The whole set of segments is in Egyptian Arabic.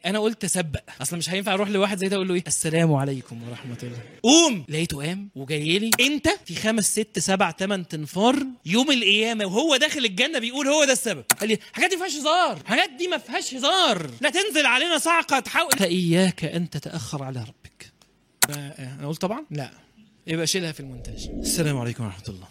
انا قلت اسبق اصل مش هينفع اروح لواحد زي ده اقول له ايه السلام عليكم ورحمه الله قوم لقيته قام وجاي لي انت في خمس ست سبع ثمان تنفار يوم القيامه وهو داخل الجنه بيقول هو ده السبب قال لي الحاجات دي ما فيهاش هزار الحاجات دي ما فيهاش هزار لا تنزل علينا صعقه تحاول فاياك ان تتاخر على ربك ف- انا قلت طبعا لا يبقى شيلها في المونتاج السلام عليكم ورحمه الله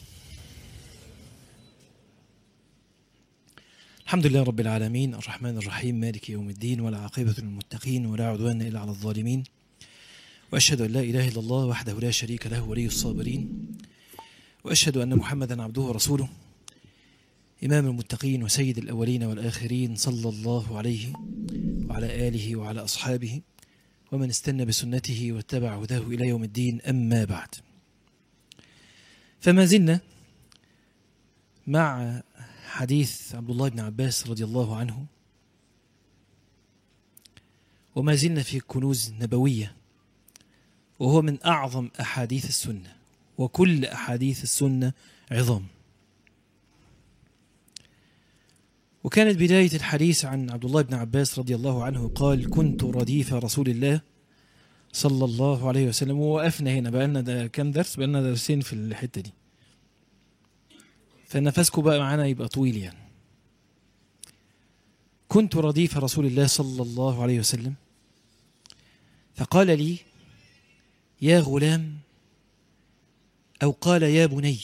الحمد لله رب العالمين الرحمن الرحيم مالك يوم الدين ولا عاقبة للمتقين ولا عدوان إلا على الظالمين وأشهد أن لا إله إلا الله وحده لا شريك له ولي الصابرين وأشهد أن محمدا عبده ورسوله إمام المتقين وسيد الأولين والآخرين صلى الله عليه وعلى آله وعلى أصحابه ومن استنى بسنته واتبع هداه إلى يوم الدين أما بعد فما زلنا مع حديث عبد الله بن عباس رضي الله عنه وما زلنا في كنوز نبوية وهو من أعظم أحاديث السنة وكل أحاديث السنة عظام وكانت بداية الحديث عن عبد الله بن عباس رضي الله عنه قال كنت رديف رسول الله صلى الله عليه وسلم ووقفنا هنا بقى لنا ده كام درس بقى لنا درسين في الحتة دي فنفسكم بقى معانا يبقى طويل يعني كنت رديف رسول الله صلى الله عليه وسلم فقال لي يا غلام أو قال يا بني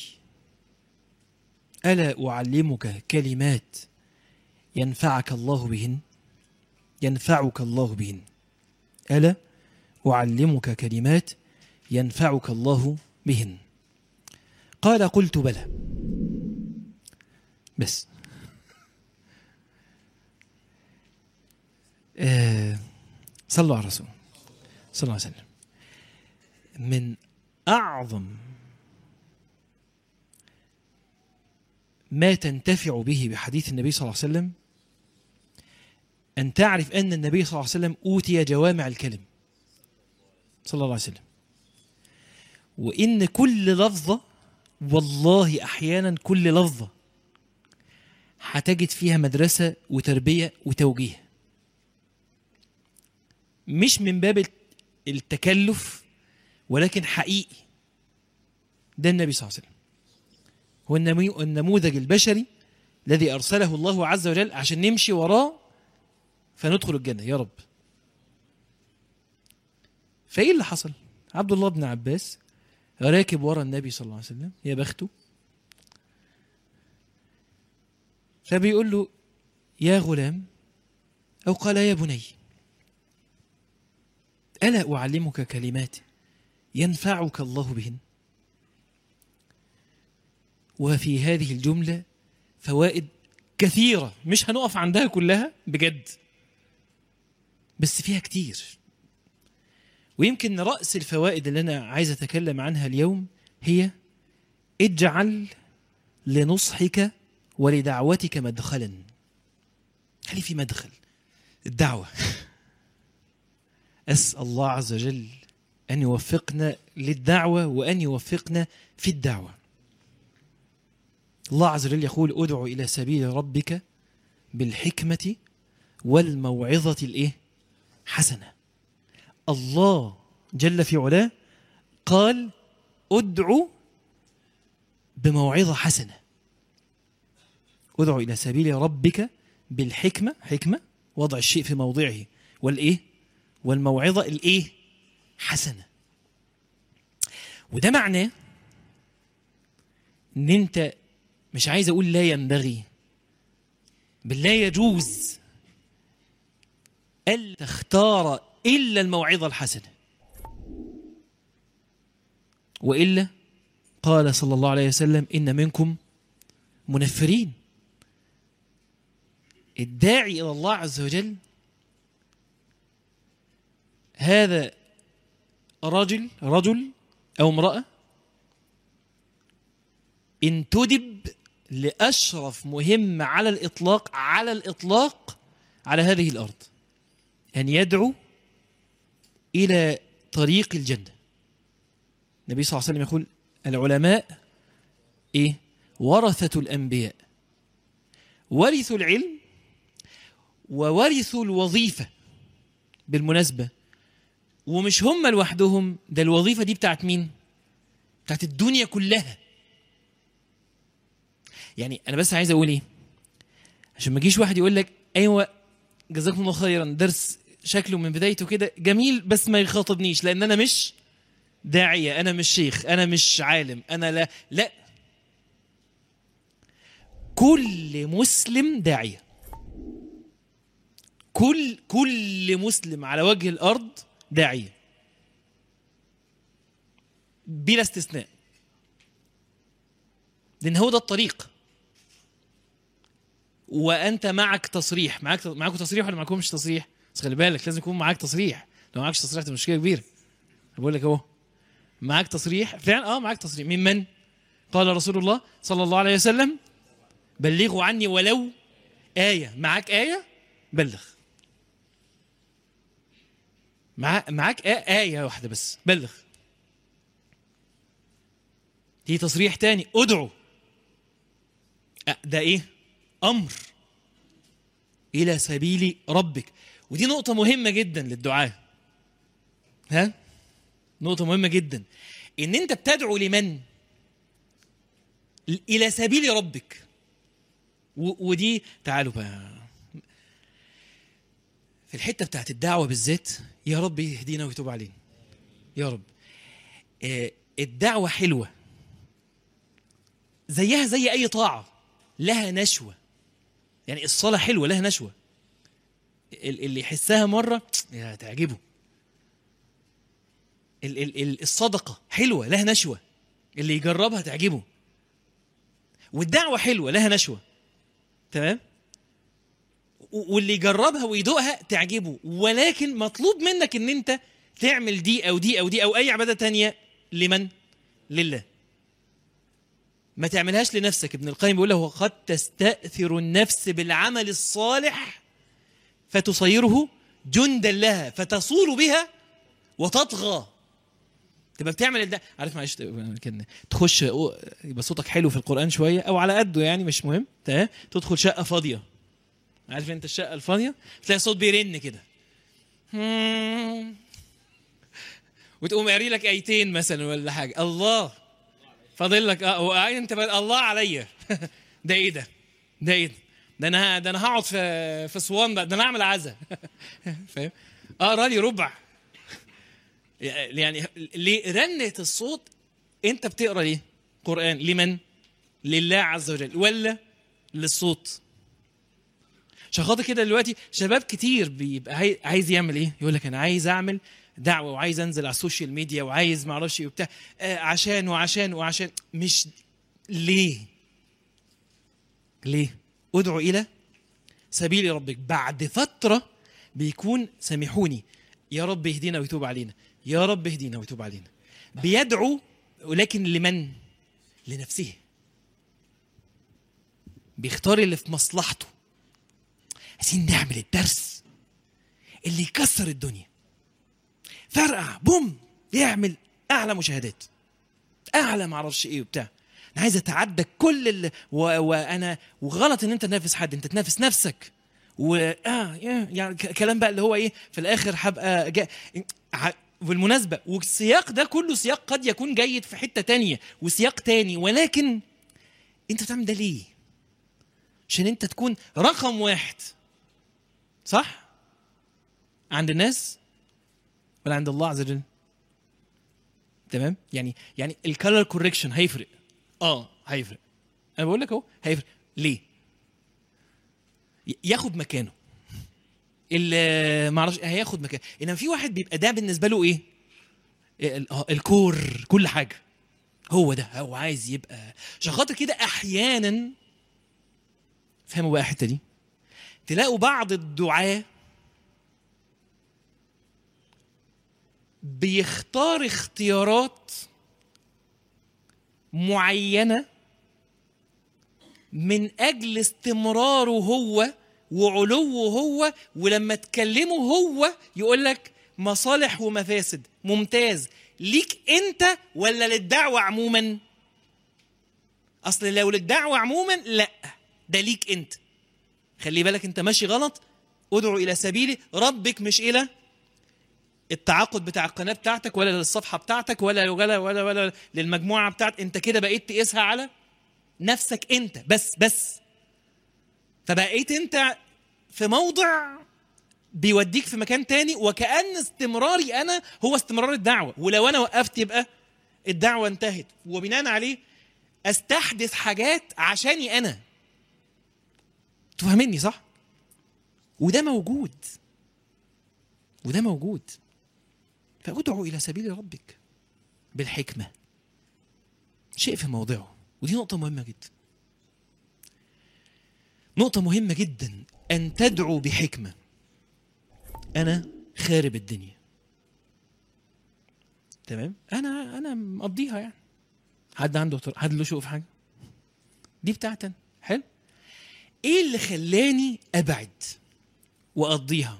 ألا أعلمك كلمات ينفعك الله بهن ينفعك الله بهن ألا أعلمك كلمات ينفعك الله بهن قال قلت بلى بس آه صلوا على الرسول صلى الله عليه وسلم من أعظم ما تنتفع به بحديث النبي صلى الله عليه وسلم أن تعرف أن النبي صلى الله عليه وسلم أوتي جوامع الكلم صلى الله عليه وسلم وإن كل لفظة والله أحيانا كل لفظة هتجد فيها مدرسة وتربية وتوجيه مش من باب التكلف ولكن حقيقي ده النبي صلى الله عليه وسلم هو النمو- النموذج البشري الذي أرسله الله عز وجل عشان نمشي وراه فندخل الجنة يا رب فإيه اللي حصل عبد الله بن عباس راكب ورا النبي صلى الله عليه وسلم يا بخته فبيقول له يا غلام أو قال يا بني ألا أعلمك كلمات ينفعك الله بهن وفي هذه الجملة فوائد كثيرة مش هنقف عندها كلها بجد بس فيها كتير ويمكن رأس الفوائد اللي أنا عايز أتكلم عنها اليوم هي اجعل لنصحك ولدعوتك مدخلا خلي في مدخل الدعوة أسأل الله عز وجل أن يوفقنا للدعوة وأن يوفقنا في الدعوة الله عز وجل يقول ادع إلى سبيل ربك بالحكمة والموعظة الإيه؟ حسنة الله جل في علاه قال ادعو بموعظة حسنة ادعو إلى سبيل ربك بالحكمة حكمة وضع الشيء في موضعه والإيه والموعظة الإيه حسنة وده معناه ان انت مش عايز اقول لا ينبغي بل لا يجوز ألا تختار إلا الموعظة الحسنة وإلا قال صلى الله عليه وسلم إن منكم منفرين الداعي إلى الله عز وجل هذا رجل رجل أو امرأة انتدب لأشرف مهمة على الإطلاق على الإطلاق على هذه الأرض أن يدعو إلى طريق الجنة النبي صلى الله عليه وسلم يقول العلماء إيه ورثة الأنبياء ورثوا العلم وورثوا الوظيفة بالمناسبه ومش هم لوحدهم ده الوظيفه دي بتاعت مين بتاعت الدنيا كلها يعني انا بس عايز اقول ايه عشان ما يجيش واحد يقول لك ايوه جزاكم الله خيرا درس شكله من بدايته كده جميل بس ما يخاطبنيش لان انا مش داعيه انا مش شيخ انا مش عالم انا لا لا كل مسلم داعيه كل كل مسلم على وجه الارض داعيه بلا استثناء لان هو ده الطريق وانت معك تصريح معاك معاكم تصريح ولا معاكمش تصريح بس خلي بالك لازم يكون معاك تصريح لو معاكش تصريح تبقى مشكله كبيره بقول لك اهو معاك تصريح فعلا اه معاك تصريح من من قال رسول الله صلى الله عليه وسلم بلغوا عني ولو آية معاك آية بلغ مع... معاك آية, آية واحدة بس بلغ دي تصريح تاني ادعو أه، ده ايه امر الى سبيل ربك ودي نقطة مهمة جدا للدعاء ها نقطة مهمة جدا ان انت بتدعو لمن الى سبيل ربك و- ودي تعالوا بقى في الحتة بتاعت الدعوة بالذات يا رب يهدينا ويتوب علينا يا رب آه، الدعوة حلوة زيها زي أي طاعة لها نشوة يعني الصلاة حلوة لها نشوة ال- اللي يحسها مرة يا تعجبه ال- ال- ال- الصدقة حلوة لها نشوة اللي يجربها تعجبه والدعوة حلوة لها نشوة تمام و- واللي يجربها ويدوقها تعجبه ولكن مطلوب منك ان انت تعمل دي او دي او دي او اي عبادة تانية لمن لله ما تعملهاش لنفسك ابن القيم بيقول له وقد تستأثر النفس بالعمل الصالح فتصيره جندا لها فتصول بها وتطغى تبقى بتعمل ده عارف معلش كان تخش يبقى صوتك حلو في القرآن شوية أو على قده يعني مش مهم تمام تدخل شقة فاضية عارف أنت الشقة الفاضية تلاقي صوت بيرن كده وتقوم قاري لك ايتين مثلا ولا حاجه الله فاضل لك اه وقاعد انت بقى الله عليا ده ايه ده؟ ده ايه ده؟ ده انا ده انا هقعد في في اسوان بقى ده انا اعمل عزا فاهم؟ اقرا لي ربع يعني ليه رنة الصوت انت بتقرا ليه؟ قران لمن؟ لله عز وجل ولا للصوت؟ عشان خاطر كده دلوقتي شباب كتير بيبقى عاي- عايز يعمل ايه؟ يقول لك انا عايز اعمل دعوه وعايز انزل على السوشيال ميديا وعايز ما اعرفش ايه وبتاع آه عشان وعشان وعشان مش ليه؟ ليه؟ ادعو الى سبيل ربك بعد فتره بيكون سامحوني يا رب اهدينا ويتوب علينا يا رب اهدينا ويتوب علينا بيدعو ولكن لمن؟ لنفسه بيختار اللي في مصلحته عايزين نعمل الدرس اللي يكسر الدنيا فرقع بوم يعمل اعلى مشاهدات اعلى معرفش ايه وبتاع انا عايز اتعدى كل اللي و... وانا وغلط ان انت تنافس حد انت تنافس نفسك و اه يا- يعني ك- كلام بقى اللي هو ايه في الاخر هبقى جا... ع- بالمناسبه والسياق ده كله سياق قد يكون جيد في حته تانية وسياق تاني ولكن انت بتعمل ده ليه؟ عشان انت تكون رقم واحد صح؟ عند الناس ولا عند الله عز وجل؟ تمام؟ يعني يعني الكالر كوريكشن هيفرق اه هيفرق انا بقول لك اهو هيفرق ليه؟ ي- ياخد مكانه اللي ما اعرفش هياخد مكانه انما في واحد بيبقى ده بالنسبه له ايه؟ ال- آه، الكور كل حاجه هو ده هو عايز يبقى عشان خاطر كده احيانا فهموا بقى الحته دي تلاقوا بعض الدعاه بيختار اختيارات معينه من اجل استمراره هو وعلوه هو ولما تكلمه هو يقول لك مصالح ومفاسد ممتاز ليك انت ولا للدعوه عموما اصل لو للدعوه عموما لا ده ليك انت خلي بالك انت ماشي غلط ادعو الى سبيل ربك مش الى التعاقد بتاع القناه بتاعتك ولا للصفحه بتاعتك ولا ولا ولا ولا للمجموعه بتاعتك انت كده بقيت تقيسها على نفسك انت بس بس فبقيت انت في موضع بيوديك في مكان تاني وكأن استمراري انا هو استمرار الدعوه ولو انا وقفت يبقى الدعوه انتهت وبناء عليه استحدث حاجات عشاني انا تفهمني صح وده موجود وده موجود فادعو الى سبيل ربك بالحكمه شيء في موضعه ودي نقطه مهمه جدا نقطه مهمه جدا ان تدعو بحكمه انا خارب الدنيا تمام انا انا مقضيها يعني حد عنده اعتراض؟ حد له شوق في حاجه دي بتاعتي أنا. حلو ايه اللي خلاني ابعد واقضيها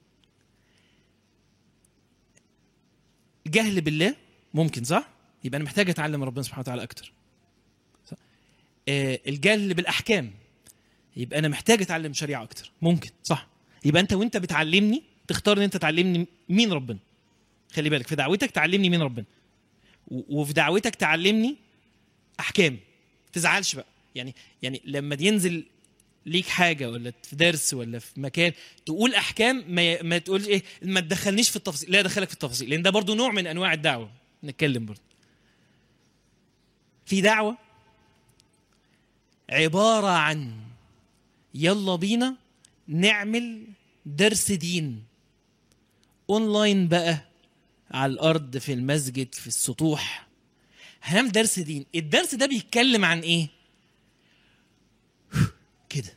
جهل بالله ممكن صح يبقى انا محتاج اتعلم ربنا سبحانه وتعالى اكتر صح؟ آه الجهل بالاحكام يبقى انا محتاج اتعلم شريعه اكتر ممكن صح يبقى انت وانت بتعلمني تختار ان انت تعلمني مين ربنا خلي بالك في دعوتك تعلمني مين ربنا و- وفي دعوتك تعلمني احكام تزعلش بقى يعني يعني لما ينزل ليك حاجه ولا في درس ولا في مكان تقول احكام ما ما تقولش ايه ما تدخلنيش في التفاصيل لا دخلك في التفاصيل لان ده برضو نوع من انواع الدعوه نتكلم برضو في دعوه عباره عن يلا بينا نعمل درس دين اونلاين بقى على الارض في المسجد في السطوح هنعمل درس دين الدرس ده بيتكلم عن ايه كده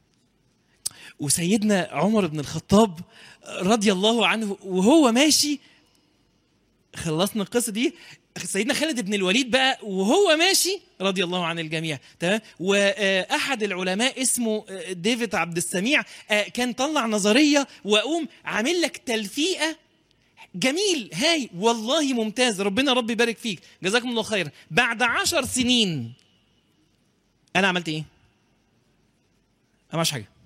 وسيدنا عمر بن الخطاب رضي الله عنه وهو ماشي خلصنا القصه دي سيدنا خالد بن الوليد بقى وهو ماشي رضي الله عن الجميع تمام واحد العلماء اسمه ديفيد عبد السميع كان طلع نظريه واقوم عامل لك تلفيقه جميل هاي والله ممتاز ربنا رب يبارك فيك جزاكم الله خير بعد عشر سنين انا عملت ايه انا مش حاجه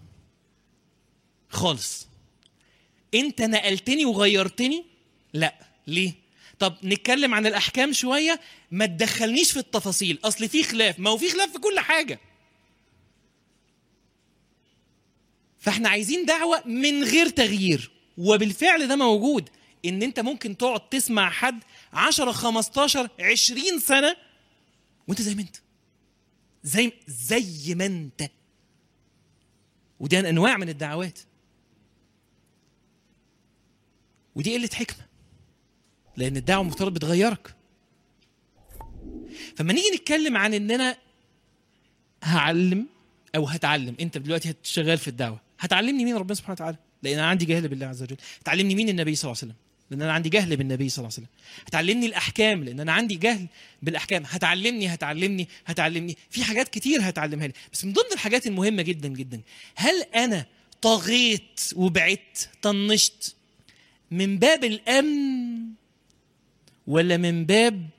خالص انت نقلتني وغيرتني لا ليه طب نتكلم عن الاحكام شويه ما تدخلنيش في التفاصيل اصل في خلاف ما هو في خلاف في كل حاجه فاحنا عايزين دعوه من غير تغيير وبالفعل ده موجود ان انت ممكن تقعد تسمع حد 10 15 20 سنه وانت زي ما انت زي زي ما انت ودي انواع من الدعوات ودي قله حكمه لان الدعوه المفترض بتغيرك فما نيجي نتكلم عن ان انا هعلم او هتعلم انت دلوقتي هتشتغل في الدعوه هتعلمني مين ربنا سبحانه وتعالى لان انا عندي جهل بالله عز وجل هتعلمني مين النبي صلى الله عليه وسلم لان انا عندي جهل بالنبي صلى الله عليه وسلم هتعلمني الاحكام لان انا عندي جهل بالاحكام هتعلمني هتعلمني هتعلمني في حاجات كتير هتعلمها لي بس من ضمن الحاجات المهمه جدا جدا هل انا طغيت وبعدت طنشت من باب الامن ولا من باب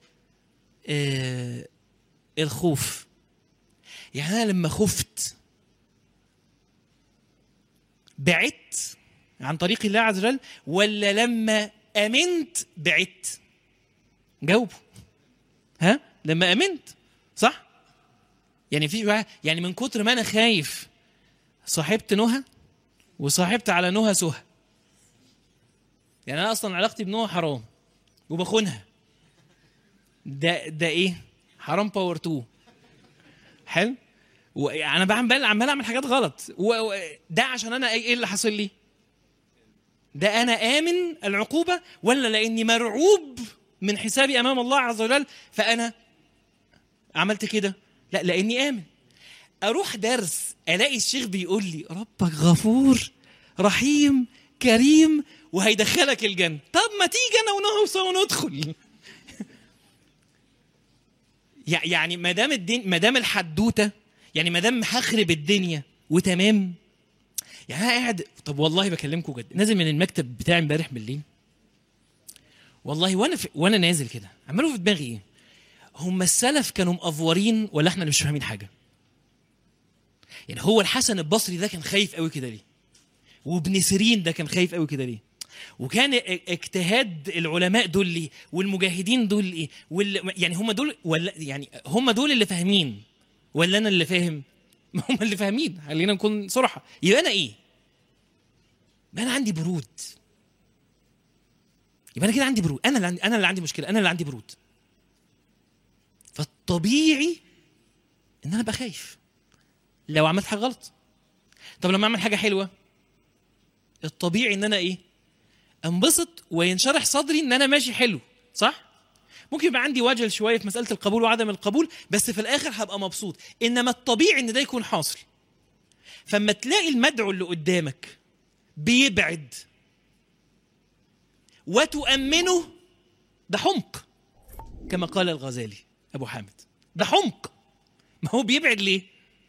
آه الخوف يعني انا لما خفت بعدت عن طريق الله عز وجل ولا لما امنت بعدت جاوبوا ها لما امنت صح يعني في يعني من كتر ما انا خايف صاحبت نهى وصاحبت على نهى سهى يعني انا اصلا علاقتي بنهى حرام وبخونها ده ده ايه حرام باور 2 حلو وانا بعمل عمال اعمل حاجات غلط وده عشان انا ايه اللي حاصل لي ده انا امن العقوبه ولا لاني مرعوب من حسابي امام الله عز وجل فانا عملت كده لا لاني امن اروح درس الاقي الشيخ بيقول لي ربك غفور رحيم كريم وهيدخلك الجنه طب ما تيجي انا ونهى سوا وندخل يعني ما دام الدين ما دام الحدوته يعني ما دام هخرب الدنيا وتمام يعني انا قاعد طب والله بكلمكم جد نازل من المكتب بتاعي امبارح بالليل والله وانا في... وانا نازل كده عملوا في دماغي ايه هم السلف كانوا مقفورين ولا احنا اللي مش فاهمين حاجه يعني هو الحسن البصري ده كان خايف قوي كده ليه وابن سيرين ده كان خايف قوي كده ليه وكان ا- اجتهاد العلماء دول ليه والمجاهدين دول ايه وال... يعني هم دول ولا يعني هم دول اللي فاهمين ولا انا اللي فاهم ما هم اللي فاهمين خلينا نكون صراحه يبقى انا ايه يبقى انا عندي برود يبقى انا كده عندي برود انا اللي عندي انا اللي عندي مشكله انا اللي عندي برود فالطبيعي ان انا ابقى خايف لو عملت حاجه غلط طب لما اعمل حاجه حلوه الطبيعي ان انا ايه انبسط وينشرح صدري ان انا ماشي حلو صح ممكن يبقى عندي وجل شويه في مساله القبول وعدم القبول بس في الاخر هبقى مبسوط انما الطبيعي ان ده يكون حاصل فما تلاقي المدعو اللي قدامك بيبعد وتؤمنه ده حمق كما قال الغزالي ابو حامد ده حمق ما هو بيبعد ليه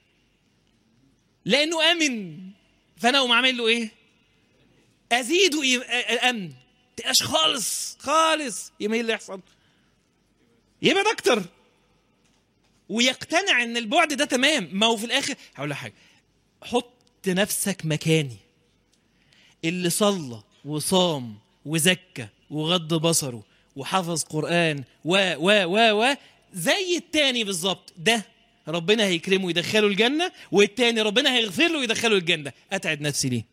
لانه امن فانا اقوم عامل له ايه ازيده إيه- آه، امن تبقاش خالص خالص يبقى ايه اللي يحصل يبعد اكتر ويقتنع ان البعد ده تمام ما هو في الاخر هقول لك حاجه حط نفسك مكاني اللي صلى وصام وزكى وغض بصره وحفظ قرآن و و و و زي التاني بالظبط ده ربنا هيكرمه ويدخله الجنة والتاني ربنا هيغفر له ويدخله الجنة أتعب نفسي ليه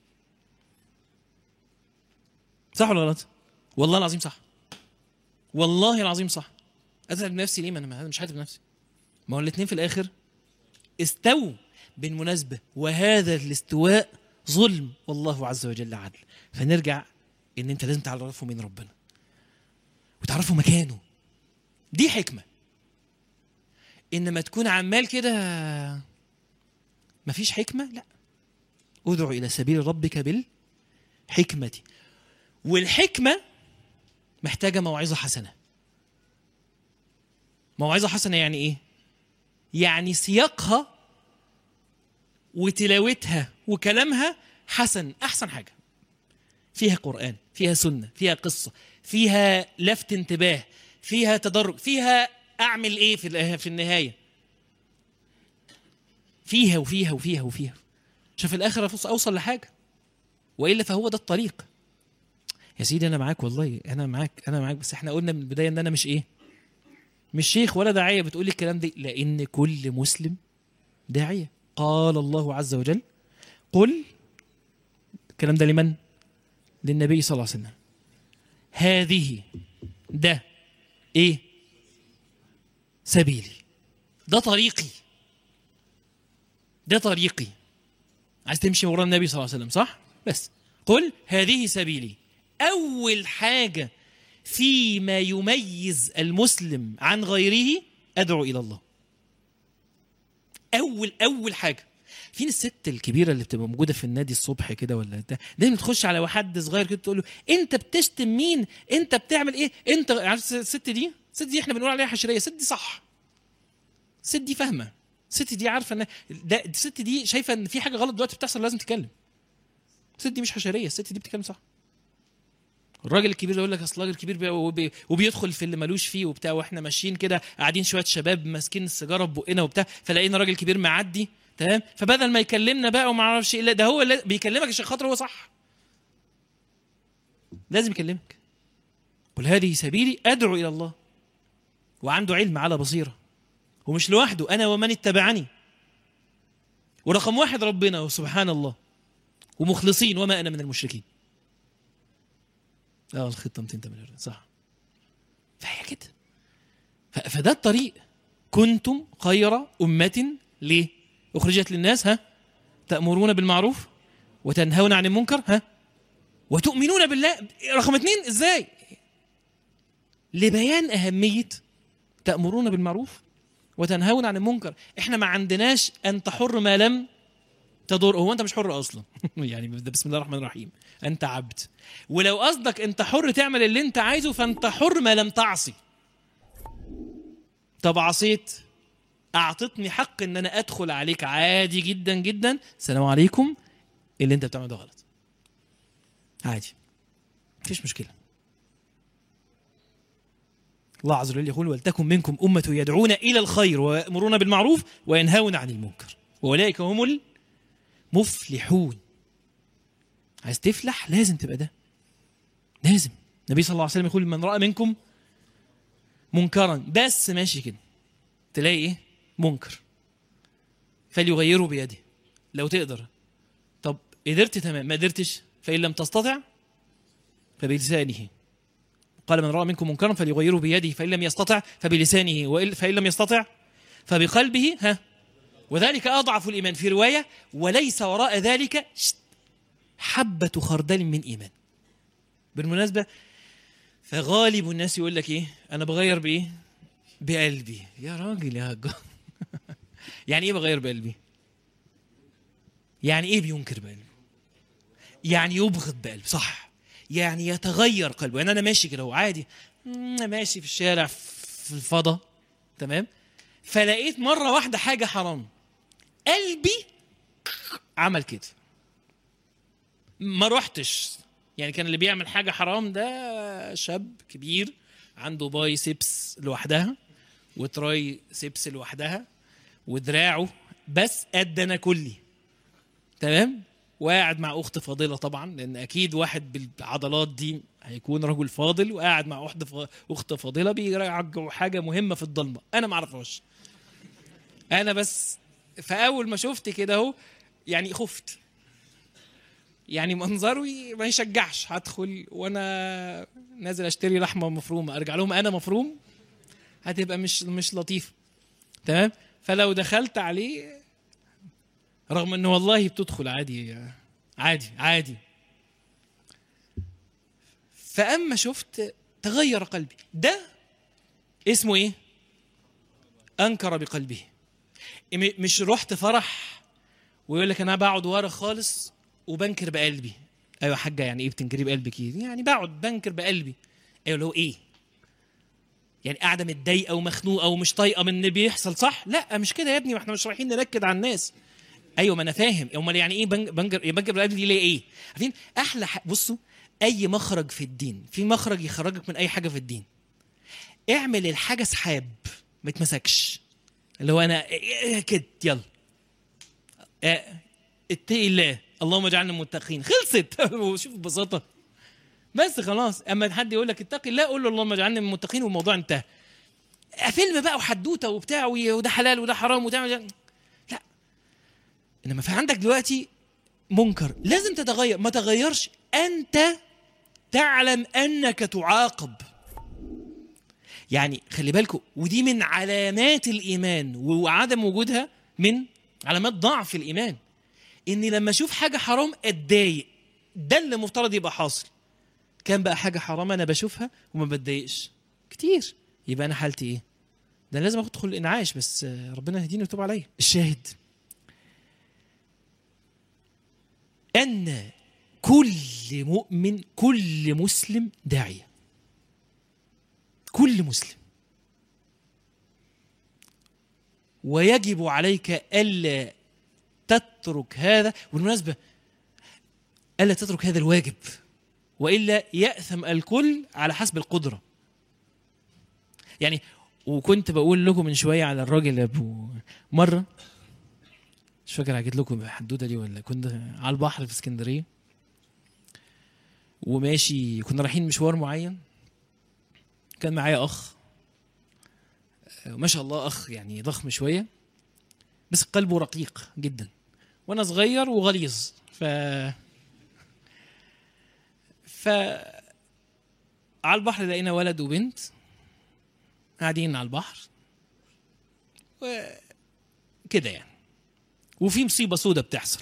صح ولا غلط والله العظيم صح والله العظيم صح أتعب نفسي ليه ما أنا مش هتعب نفسي ما هو الاتنين في الآخر استووا بالمناسبة وهذا الاستواء ظلم والله عز وجل عدل فنرجع ان انت لازم تعرفه من ربنا وتعرفه مكانه دي حكمة انما تكون عمال كده مفيش حكمة لا ادعو الى سبيل ربك بالحكمة والحكمة محتاجة موعظة حسنة موعظة حسنة يعني ايه يعني سياقها وتلاوتها وكلامها حسن احسن حاجه فيها قران فيها سنه فيها قصه فيها لفت انتباه فيها تدرج فيها اعمل ايه في الآ- في النهايه فيها وفيها وفيها وفيها عشان في الاخر أفوص- اوصل لحاجه والا فهو ده الطريق يا سيدي انا معاك والله انا معاك انا معاك بس احنا قلنا من البدايه ان انا مش ايه مش شيخ ولا داعيه بتقولي الكلام ده لان كل مسلم داعيه قال الله عز وجل قل الكلام ده لمن للنبي صلى الله عليه وسلم هذه ده ايه سبيلي ده طريقي ده طريقي عايز تمشي ورا النبي صلى الله عليه وسلم صح بس قل هذه سبيلي اول حاجه فيما يميز المسلم عن غيره ادعو الى الله اول اول حاجه فين الست الكبيره اللي بتبقى موجوده في النادي الصبح كده ولا بتاع دايما تخش على حد صغير كده تقول له انت بتشتم مين انت بتعمل ايه انت عارف الست دي الست دي احنا بنقول عليها حشريه الست دي صح الست دي فاهمه الست دي عارفه ان ده الست دي شايفه ان في حاجه غلط دلوقتي بتحصل لازم تتكلم الست دي مش حشريه الست دي بتتكلم صح الراجل الكبير اللي يقول لك اصل الراجل الكبير بي- وبي- وبيدخل في اللي ملوش فيه وبتاع واحنا ماشيين كده قاعدين شويه شباب ماسكين السيجاره ببقنا وبتاع فلاقينا راجل كبير معدي تمام فبدل ما يكلمنا بقى وما اعرفش ايه لا ده هو اللي بيكلمك عشان خاطر هو صح لازم يكلمك قل هذه سبيلي ادعو الى الله وعنده علم على بصيره ومش لوحده انا ومن اتبعني ورقم واحد ربنا وسبحان الله ومخلصين وما انا من المشركين اه الخطه 208 صح فهي كده ف- فده الطريق كنتم خير أمة ليه؟ أخرجت للناس ها؟ تأمرون بالمعروف وتنهون عن المنكر ها؟ وتؤمنون بالله رقم اثنين ازاي؟ لبيان أهمية تأمرون بالمعروف وتنهون عن المنكر احنا ما عندناش أنت حر ما لم تضر هو انت مش حر اصلا يعني ده بسم الله الرحمن الرحيم انت عبد ولو قصدك انت حر تعمل اللي انت عايزه فانت حر ما لم تعصي طب عصيت اعطتني حق ان انا ادخل عليك عادي جدا جدا السلام عليكم اللي انت بتعمله ده غلط عادي مفيش مشكله الله عز وجل يقول ولتكن منكم أمة يدعون إلى الخير ويأمرون بالمعروف وينهون عن المنكر وأولئك هم المفلحون عايز تفلح لازم تبقى ده لازم النبي صلى الله عليه وسلم يقول من راى منكم منكرا بس ماشي كده تلاقي ايه منكر فليغيره بيده لو تقدر طب قدرت تمام ما قدرتش فان لم تستطع فبلسانه قال من راى منكم منكرا فليغيره بيده فان لم يستطع فبلسانه وإن- فان لم يستطع فبقلبه ها وذلك اضعف الايمان في روايه وليس وراء ذلك شت، حبه خردل من ايمان بالمناسبه فغالب الناس يقول لك ايه انا بغير بايه بقلبي يا راجل يا هجار يعني ايه بغير بقلبي يعني ايه بينكر بقلبه يعني يبغض بقلبه صح يعني يتغير قلبه يعني انا ماشي كده وعادي مم، ماشي في الشارع في الفضا تمام فلقيت مره واحده حاجه حرام قلبي عمل كده ما رحتش يعني كان اللي بيعمل حاجه حرام ده شاب كبير عنده باي سيبس لوحدها وتراي سيبس لوحدها ودراعه بس قد انا كلي تمام وقاعد مع اخت فاضله طبعا لان اكيد واحد بالعضلات دي هيكون رجل فاضل وقاعد مع اخت ف- اخت فاضله بيراجعوا حاجه مهمه في الضلمه انا ما اعرفهاش انا بس فاول ما شفت كده اهو يعني خفت يعني منظره ي- ما يشجعش هدخل وانا نازل اشتري لحمه مفرومه ارجع لهم انا مفروم هتبقى مش مش لطيفه تمام فلو دخلت عليه رغم انه والله بتدخل عادي عادي عادي فاما شفت تغير قلبي ده اسمه ايه انكر بقلبه م- مش رحت فرح ويقول لك انا بقعد ورا خالص وبنكر بقلبي ايوه يا حاجه يعني ايه بتنكري بقلبك ايه يعني بقعد بنكر بقلبي ايوه اللي هو ايه يعني قاعده متضايقه ومخنوقه ومش طايقه من اللي بيحصل صح لا مش كده يا ابني ما احنا مش رايحين ننكد على الناس ايوه ما انا فاهم امال يعني ايه بنج- بنجر بنجر بالقلب دي ليه ايه عارفين احلى ح... بصوا اي مخرج في الدين في مخرج يخرجك من اي حاجه في الدين اعمل الحاجه سحاب ما يتمسكش اللي هو انا إيه كده يلا آه، اتقي الله اللهم اجعلنا متقين خلصت شوف ببساطه بس خلاص اما حد يقول لك اتقي الله قول له اللهم اجعلنا من المتقين والموضوع انتهى فيلم بقى وحدوته وبتاع وي- وده حلال وده حرام وده لا انما في عندك دلوقتي منكر لازم تتغير ما تغيرش انت تعلم انك تعاقب يعني خلي بالكم ودي من علامات الايمان وعدم وجودها من علامات ضعف الايمان اني لما اشوف حاجه حرام اتضايق ده اللي مفترض يبقى حاصل كان بقى حاجه حرام انا بشوفها وما بتضايقش كتير يبقى انا حالتي ايه ده أنا لازم ادخل الانعاش بس آه، ربنا يهديني ويتوب عليا الشاهد ان كل مؤمن كل مسلم داعيه كل مسلم ويجب عليك الا تترك هذا بالمناسبه الا تترك هذا الواجب والا ياثم الكل على حسب القدره يعني وكنت بقول لكم من شويه على الراجل ابو مره مش فاكر حكيت لكم الحدوته دي ولا كنت على البحر في اسكندريه وماشي كنا رايحين مشوار معين كان معايا اخ آه، ما شاء الله اخ يعني ضخم شويه بس قلبه رقيق جدا وانا صغير وغليظ ف ف على البحر لقينا ولد وبنت قاعدين على البحر وكده يعني وفي مصيبه سودة بتحصل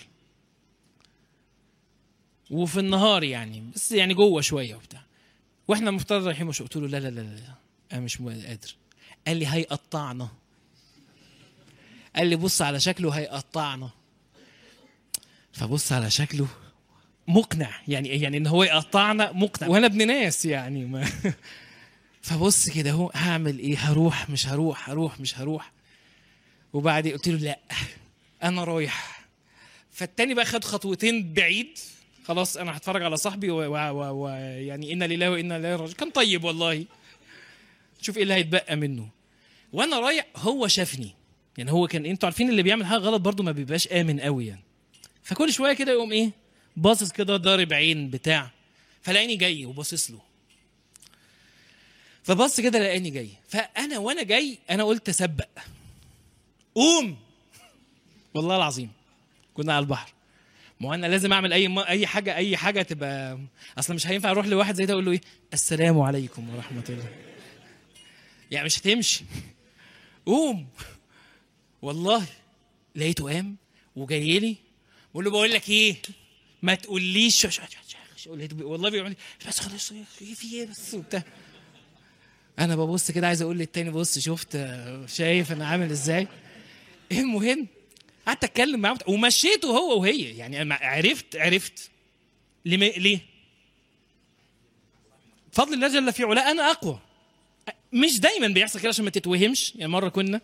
وفي النهار يعني بس يعني جوه شويه وبتاع واحنا المفترض رايحين مش قلت له لا لا لا لا انا مش م- قادر قال لي هيقطعنا قال لي بص على شكله هيقطعنا فبص على شكله مقنع يعني يعني ان هو يقطعنا مقنع وانا ابن ناس يعني ما فبص كده اهو هعمل ايه هروح مش هروح هروح مش هروح وبعد قلت له لا انا رايح فالتاني بقى خد خطوتين بعيد خلاص انا هتفرج على صاحبي ويعني و... و... و... يعني انا لله وانا اليه راجعون كان طيب والله شوف ايه اللي هيتبقى منه وانا رايح هو شافني يعني هو كان انتوا عارفين اللي بيعمل حاجه غلط برضه ما بيبقاش امن قوي يعني فكل شويه كده يقوم ايه باصص كده ضارب عين بتاع فلاقيني جاي وباصص له فبص كده لقاني جاي فانا وانا جاي انا قلت اسبق قوم والله العظيم كنا على البحر ما هو انا لازم اعمل اي م... اي حاجه اي حاجه تبقى اصلا مش هينفع اروح لواحد زي ده اقول له ايه السلام عليكم ورحمه الله يعني مش هتمشي قوم والله لقيته قام وجاي لي بقول له بقول لك ايه ما تقوليش ش- ش- ش- ش- لقيته بي- والله بيقول لي بس خلاص ايه في ايه بس وبتاع انا ببص كده عايز اقول للتاني بص شفت آه، شايف انا عامل ازاي المهم قعدت اتكلم معاه وبتاع، ومشيته هو وهي يعني أنا عرفت عرفت ليه ليه بفضل الله جل في علاه انا اقوى مش دايما بيحصل كده عشان ما تتوهمش يعني مره كنا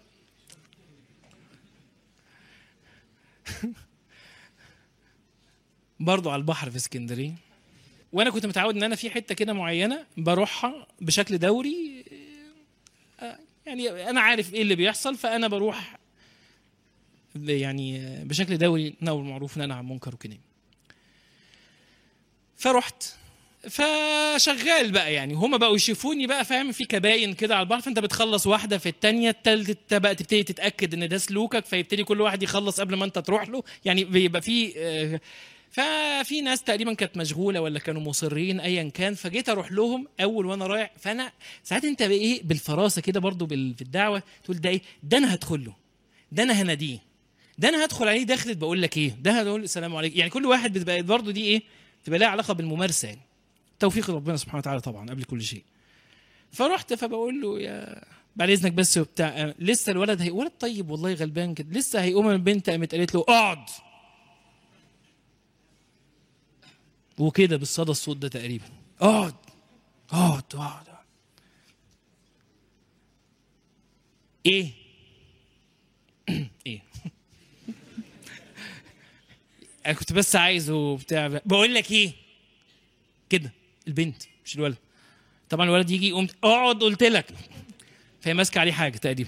برضو على البحر في اسكندريه وانا كنت متعود ان انا في حته كده معينه بروحها بشكل دوري آه، يعني انا عارف ايه اللي بيحصل فانا بروح ب- يعني آه، بشكل دوري نور معروف ننهى عن منكر وكده فرحت فشغال بقى يعني هما بقوا يشوفوني بقى فاهم في كباين كده على البحر فانت بتخلص واحده في الثانيه الثالثه بقى تبتدي تتاكد ان ده سلوكك فيبتدي كل واحد يخلص قبل ما انت تروح له يعني بيبقى في آه، ففي ناس تقريبا كانت مشغوله ولا كانوا مصرين ايا كان فجيت اروح لهم اول وانا رايح فانا ساعات انت بايه بالفراسه كده برضو بال- في الدعوه تقول ده ايه ده انا هدخل له ده انا هناديه ده انا هدخل عليه دخلت بقول لك ايه ده هقول السلام عليكم يعني كل واحد بتبقى برضو دي ايه تبقى لها علاقه بالممارسه يعني توفيق ربنا سبحانه وتعالى طبعا قبل كل شيء فرحت فبقول له يا بعد اذنك بس وبتاع آه، لسه الولد هي ولد طيب والله غلبان كده لسه هيقوم البنت قامت قالت له اقعد وكده بالصدى الصوت ده تقريبا اقعد اقعد اقعد اقعد. ايه ايه انا كنت بس عايزه بتاع بقول لك ايه كده البنت مش الولد طبعا الولد يجي يقوم اقعد قلت لك فهي ماسكه عليه حاجه تقريبا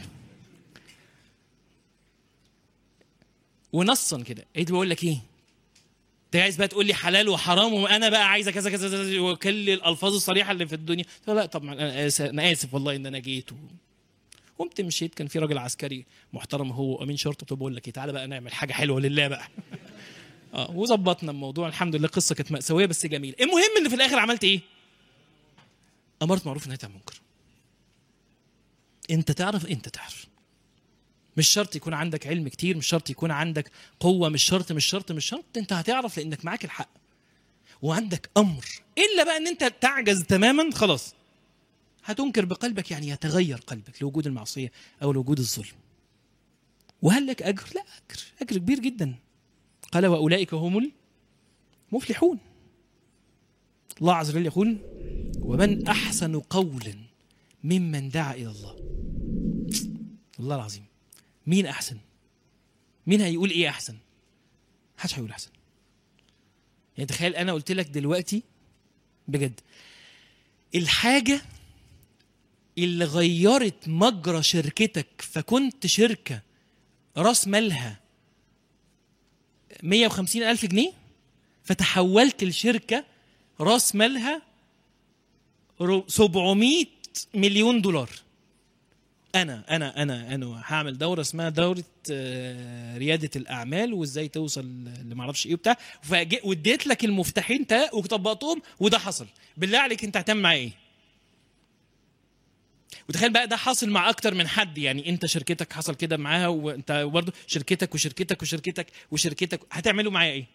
ونصا كده قلت بقول لك ايه انت عايز بقى تقول لي حلال وحرام وانا بقى عايزه كذا كذا كذا وكل الالفاظ الصريحه اللي في الدنيا قلت له لا طبعا انا اسف انا اسف والله ان انا جيت و... قمت مشيت كان في راجل عسكري محترم هو امين شرطه قلت له بقول لك ايه تعالى بقى نعمل حاجه حلوه لله بقى اه وظبطنا الموضوع الحمد لله قصه كانت مأساويه بس جميله المهم ان في الاخر عملت ايه امرت معروف نهيت عن منكر انت تعرف انت تعرف مش شرط يكون عندك علم كتير مش شرط يكون عندك قوة مش شرط مش شرط مش شرط انت هتعرف لانك معاك الحق وعندك امر الا بقى ان انت تعجز تماما خلاص هتنكر بقلبك يعني يتغير قلبك لوجود المعصية او لوجود الظلم وهل لك اجر لا اجر اجر كبير جدا قال واولئك هم المفلحون الله عز وجل يقول ومن احسن قولا ممن دعا الى الله والله العظيم مين احسن مين هيقول ايه احسن محدش هيقول احسن يعني تخيل انا قلت لك دلوقتي بجد الحاجه اللي غيرت مجرى شركتك فكنت شركه راس مالها 150 ألف جنيه فتحولت لشركة راس مالها رو- 700 مليون دولار انا انا انا انا هعمل دوره اسمها دوره آه، رياده الاعمال وازاي توصل اللي معرفش ايه وبتاع فجي- واديت لك المفتاحين تا وطبقتهم وده حصل بالله عليك انت هتعمل معايا ايه وتخيل بقى ده حاصل مع اكتر من حد يعني انت شركتك حصل كده معاها وانت برضه شركتك وشركتك وشركتك وشركتك هتعملوا معايا ايه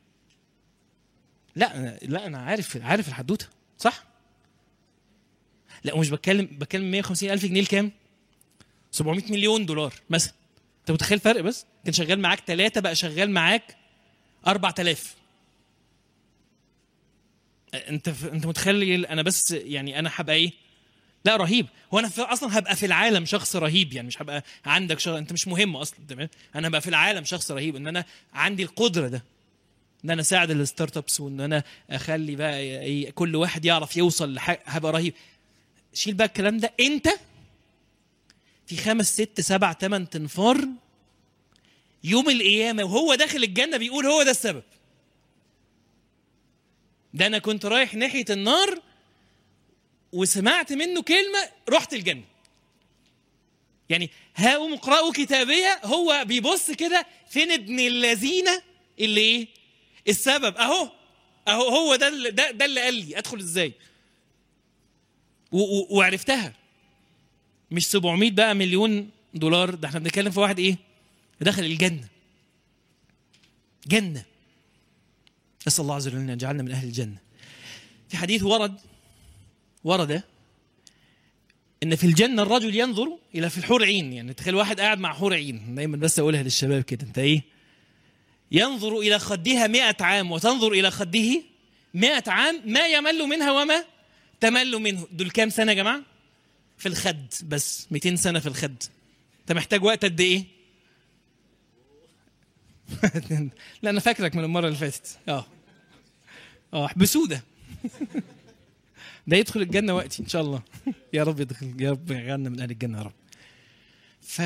لا لا انا عارف عارف الحدوته صح لا ومش بتكلم بتكلم 150 الف جنيه لكام 700 مليون دولار مثلا انت متخيل الفرق بس كان شغال معاك ثلاثة بقى شغال معاك 4000 انت انت متخيل انا بس يعني انا هبقى ايه لا رهيب هو انا في اصلا هبقى في العالم شخص رهيب يعني مش هبقى عندك شخص انت مش مهم اصلا تمام انا هبقى في العالم شخص رهيب ان انا عندي القدره ده ان انا اساعد الستارت ابس وان انا اخلي بقى ايه كل واحد يعرف يوصل لحاجه هبقى رهيب شيل بقى الكلام ده انت في خمس ست سبع ثمان تنفار يوم القيامه وهو داخل الجنه بيقول هو ده السبب ده انا كنت رايح ناحيه النار وسمعت منه كلمه رحت الجنه يعني هاؤم اقرأوا كتابية هو بيبص كده فين ابن اللذينة اللي ايه السبب اهو اهو هو ده اللي ده, ده اللي قال لي ادخل ازاي و- و- وعرفتها مش 700 بقى مليون دولار ده احنا بنتكلم في واحد ايه دخل الجنة جنة نسأل الله عز وجل أن يجعلنا من أهل الجنة في حديث ورد ورد ان في الجنه الرجل ينظر الى في الحور عين يعني تخيل واحد قاعد مع حور عين دايما بس اقولها للشباب كده انت ايه ينظر الى خدها مئة عام وتنظر الى خده مئة عام ما يمل منها وما تمل منه دول كام سنه يا جماعه في الخد بس 200 سنه في الخد انت محتاج وقت قد ايه لا انا فاكرك من المره اللي فاتت اه اه احبسوه ده ده يدخل الجنه وقتي ان شاء الله يا رب يدخل يا رب يجعلنا من اهل الجنه يا رب ف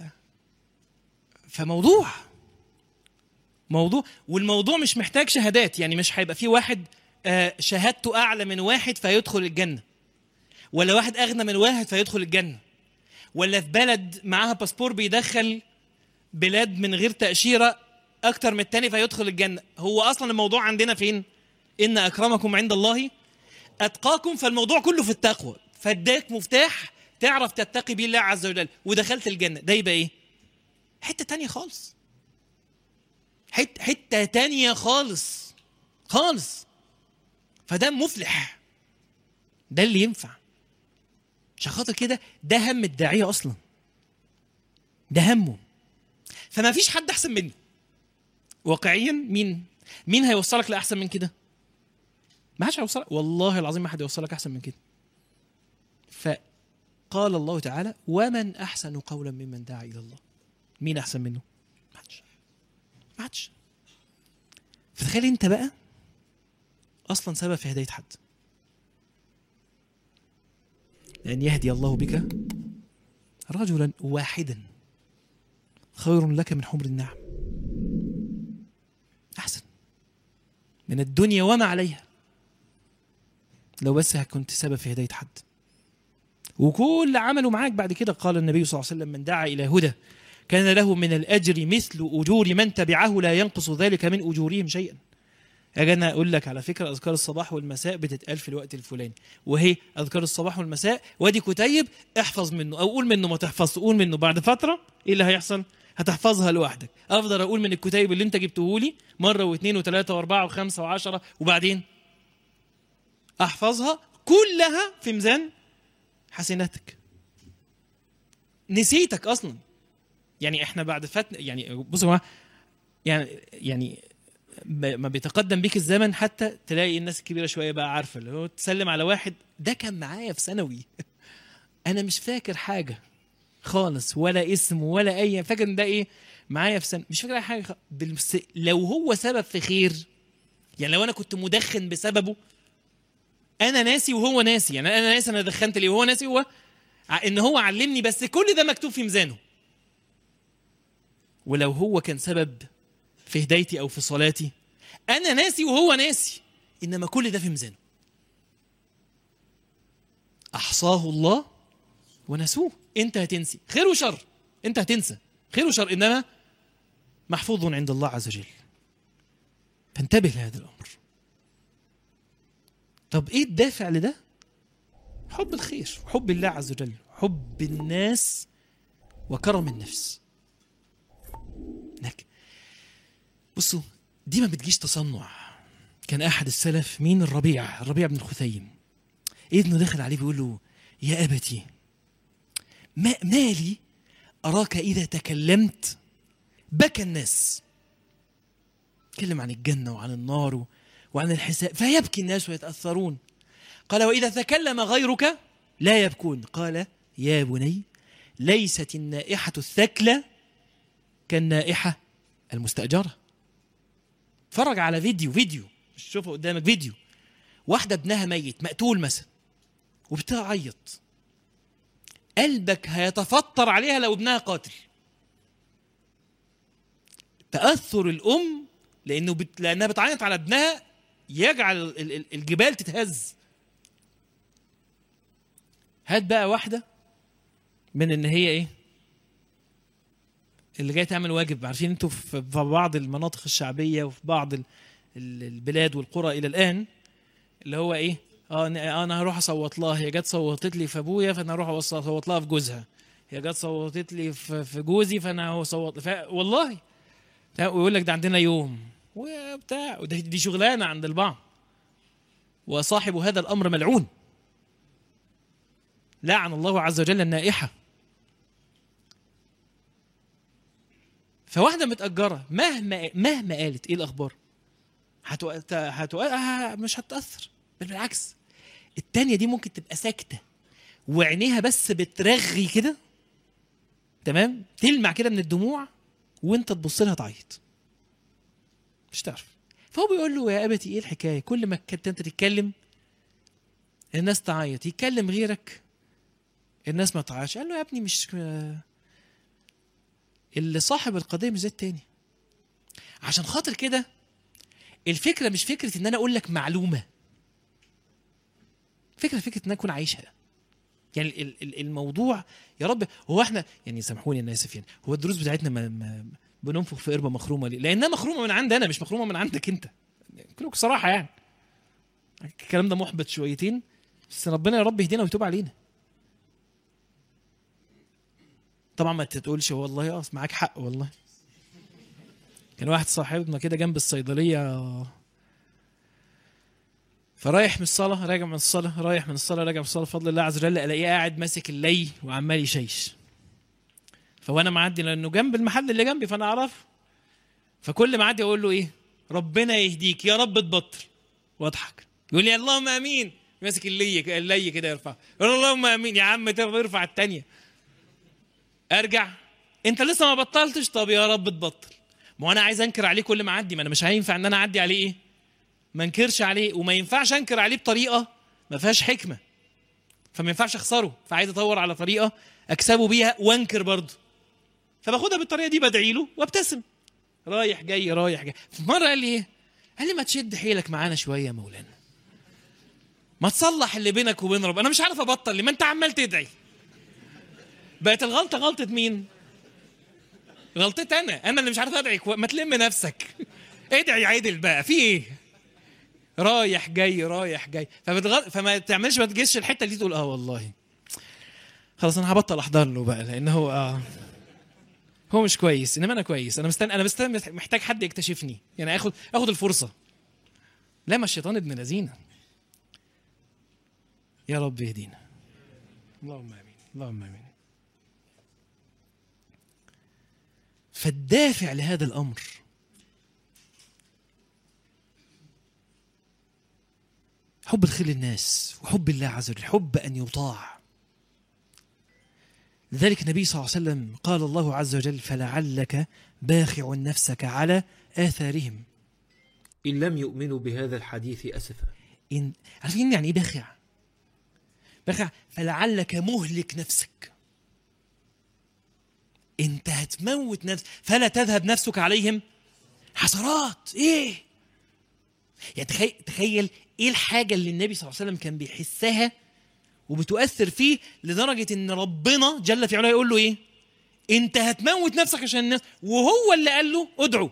فموضوع موضوع والموضوع مش محتاج شهادات يعني مش هيبقى في واحد آه، شهادته اعلى من واحد فيدخل الجنه ولا واحد اغنى من واحد فيدخل الجنه ولا في بلد معاها باسبور بيدخل بلاد من غير تاشيره اكتر من التاني فيدخل الجنه هو اصلا الموضوع عندنا فين ان اكرمكم عند الله اتقاكم فالموضوع كله في التقوى فاداك مفتاح تعرف تتقي بيه الله عز وجل ودخلت الجنه ده يبقى ايه حته تانية خالص حته حته تانية خالص خالص فده مفلح ده اللي ينفع عشان خاطر كده ده هم الداعيه اصلا ده همه فما فيش حد احسن منه واقعيا مين مين هيوصلك لاحسن من كده ما حدش هيوصلك والله العظيم ما حد يوصلك احسن من كده فقال الله تعالى ومن احسن قولا ممن دعا الى الله مين احسن منه ما حدش ما حدش فتخيل انت بقى اصلا سبب في هدايه حد لان يهدي الله بك رجلا واحدا خير لك من حمر النعم احسن من الدنيا وما عليها لو بس كنت سبب في هدايه حد وكل عمله معاك بعد كده قال النبي صلى الله عليه وسلم من دعا الى هدى كان له من الاجر مثل اجور من تبعه لا ينقص ذلك من اجورهم شيئا اجي انا اقول لك على فكره اذكار الصباح والمساء بتتقال في الوقت الفلاني وهي اذكار الصباح والمساء وادي كتيب احفظ منه او قول منه ما تحفظ قول منه بعد فتره ايه اللي هيحصل هتحفظها لوحدك افضل اقول من الكتيب اللي انت جبته لي مره واثنين وثلاثه واربعه وخمسه وعشره وبعدين احفظها كلها في ميزان حسناتك نسيتك اصلا يعني احنا بعد فات يعني بصوا يا جماعه يعني يعني ب- ما بيتقدم بيك الزمن حتى تلاقي الناس الكبيره شويه بقى عارفه اللي هو تسلم على واحد ده كان معايا في ثانوي انا مش فاكر حاجه خالص ولا اسم ولا اي فاكر ان ده ايه معايا في سنه مش فاكر اي حاجه خ... بس لو هو سبب في خير يعني لو انا كنت مدخن بسببه انا ناسي وهو ناسي يعني انا ناسي انا دخنت ليه وهو ناسي هو ع- ان هو علمني بس كل ده مكتوب في ميزانه ولو هو كان سبب في هدايتي او في صلاتي انا ناسي وهو ناسي انما كل ده في ميزانه احصاه الله ونسوه انت هتنسي خير وشر انت هتنسى خير وشر انما محفوظ عند الله عز وجل فانتبه لهذا الامر طب ايه الدافع لده حب الخير حب الله عز وجل حب الناس وكرم النفس هناك بصوا دي ما بتجيش تصنع كان احد السلف مين الربيع الربيع بن الخثيم ابنه دخل عليه بيقول له يا ابتي ما مالي اراك اذا تكلمت بكى الناس تكلم عن الجنه وعن النار و- وعن الحساب فيبكي الناس ويتاثرون قال واذا تكلم غيرك لا يبكون قال يا بني ليست النائحه الثكلى كالنائحه المستاجره اتفرج على فيديو فيديو مش شوفه قدامك فيديو واحده ابنها ميت مقتول مثلا وبتعيط قلبك هيتفطر عليها لو ابنها قاتل تاثر الام لانه بت... لانها بتعيط على ابنها يجعل ال- ال- الجبال تتهز هات بقى واحده من ان هي ايه اللي جايه تعمل واجب عارفين انتوا في في بعض المناطق الشعبيه وفي بعض ال- ال- البلاد والقرى الى الان اللي هو ايه اه ن- انا هروح اصوت لها هي جت صوتت لي في ابويا فانا هروح أوص- اصوت لها في جوزها هي جت صوتت لي في في جوزي فانا هو صوت ف... والله ويقول لك ده عندنا يوم وبتاع وده دي شغلانه عند البعض وصاحب هذا الامر ملعون لعن الله عز وجل النائحه فواحده متاجره مهما مهما قالت ايه الاخبار هتو... هتو... آه، مش هتاثر بل بالعكس التانية دي ممكن تبقى ساكته وعينيها بس بترغي كده تمام تلمع كده من الدموع وانت تبص لها تعيط مش تعرف فهو بيقول له يا ابتي ايه الحكايه كل ما كنت انت تتكلم الناس تعيط يتكلم غيرك الناس ما تعيطش قال له يا ابني مش اللي صاحب القضيه مش زي التاني عشان خاطر كده الفكره مش فكره ان انا اقول لك معلومه فكره فكره ان انا اكون عايشها يعني ال- ال- الموضوع يا رب هو احنا يعني سامحوني انا اسف يعني هو الدروس بتاعتنا ما, ما بننفخ في قربه مخرومه ليه؟ لانها مخرومه من عندي انا مش مخرومه من عندك انت كلكم صراحه يعني الكلام ده محبط شويتين بس ربنا يا رب يهدينا ويتوب علينا طبعا ما تقولش والله اه معاك حق والله كان واحد صاحبنا كده جنب الصيدليه فرايح من الصلاه راجع من الصلاه رايح من الصلاه راجع من الصلاه بفضل الله عز وجل الاقيه قاعد ماسك اللي وعمال يشيش فوانا معدي لانه جنب المحل اللي جنبي فانا اعرفه فكل ما اعدي اقول له ايه ربنا يهديك يا رب تبطل واضحك يقول لي اللهم امين ماسك اللي اللي كده يرفع يقول اللهم امين يا عم ترفع ارفع الثانيه ارجع انت لسه ما بطلتش طب يا رب تبطل ما هو انا عايز انكر عليه كل ما اعدي ما انا مش هينفع ان انا اعدي عليه ايه ما انكرش عليه وما ينفعش انكر عليه بطريقه ما فيهاش حكمه فما ينفعش اخسره فعايز ادور على طريقه اكسبه بيها وانكر برضه فباخدها بالطريقه دي بدعي له وابتسم رايح جاي رايح جاي في مره قال لي ايه قال لي ما تشد حيلك معانا شويه يا مولانا ما تصلح اللي بينك وبين ربنا انا مش عارف ابطل ليه ما انت عمال تدعي بقت الغلطه غلطه مين غلطتي انا انا اللي مش عارف ادعي كوي... ما تلم نفسك ادعي عدل بقى في ايه رايح جاي رايح جاي فبتغل... فما تعملش ما تجيش الحته دي تقول اه والله خلاص انا هبطل احضر له بقى لان هو اه هو مش كويس انما انا كويس انا مستني انا مستني محتاج حد يكتشفني يعني اخد اخد الفرصه لا ما الشيطان ابن لذينه يا رب يهدينا اللهم امين اللهم امين فالدافع لهذا الامر حب الخير للناس وحب الله عز وجل حب ان يطاع لذلك النبي صلى الله عليه وسلم قال الله عز وجل فلعلك باخع نفسك على آثارهم إن لم يؤمنوا بهذا الحديث أسفا إن عارفين يعني إيه باخع؟ باخع فلعلك مهلك نفسك أنت هتموت نفسك فلا تذهب نفسك عليهم حسرات إيه؟ يعني تخيل تخيل إيه الحاجة اللي النبي صلى الله عليه وسلم كان بيحسها وبتؤثر فيه لدرجة إن ربنا جل في علاه يقول له إيه؟ أنت هتموت نفسك عشان الناس وهو اللي قال له ادعو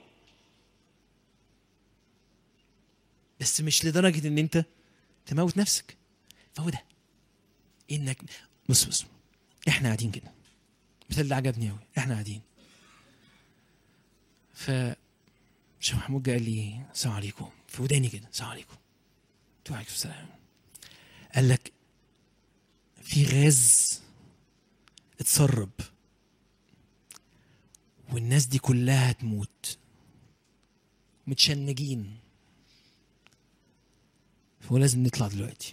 بس مش لدرجة إن أنت تموت نفسك فهو ده إنك بص بص إحنا قاعدين كده المثال ده عجبني أوي إحنا قاعدين ف شيخ محمود جه قال لي السلام عليكم في وداني كده السلام عليكم قلت له وعليكم السلام قال لك في غاز اتسرب والناس دي كلها هتموت متشنجين فهو لازم نطلع دلوقتي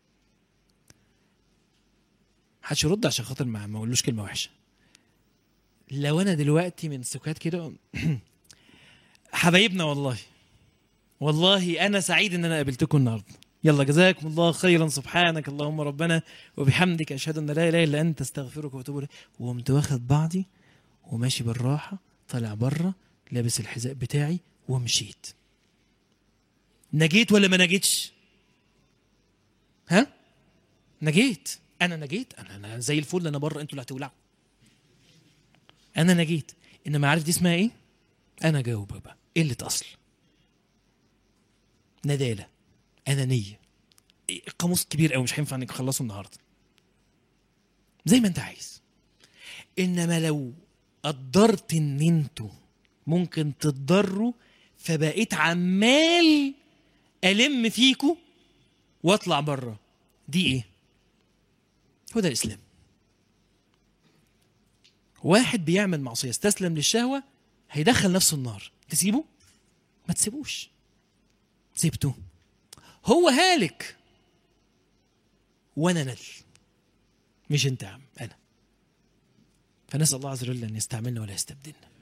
محدش يرد عشان خاطر ما ما اقولوش كلمه وحشه لو انا دلوقتي من سكات كده حبايبنا والله والله انا سعيد ان انا قابلتكم النهارده يلا جزاكم الله خيرا سبحانك اللهم ربنا وبحمدك اشهد ان لا اله الا انت استغفرك واتوب اليك وقمت واخد بعضي وماشي بالراحه طالع بره لابس الحذاء بتاعي ومشيت نجيت ولا ما نجيتش ها نجيت انا نجيت انا انا زي الفل انا بره انتوا اللي هتولعوا انا نجيت انما عارف دي اسمها ايه انا جاوب بقى قله اصل نداله انانيه إيه، قاموس كبير قوي مش هينفع انك تخلصه النهارده زي ما انت عايز انما لو قدرت ان انتوا ممكن تتضروا فبقيت عمال الم فيكوا واطلع بره دي ايه هو ده الاسلام واحد بيعمل معصيه استسلم للشهوه هيدخل نفسه النار تسيبه ما تسيبوش سيبته هو هالك وانا نل مش انت يا عم انا فنسال الله عز وجل ان يستعملنا ولا يستبدلنا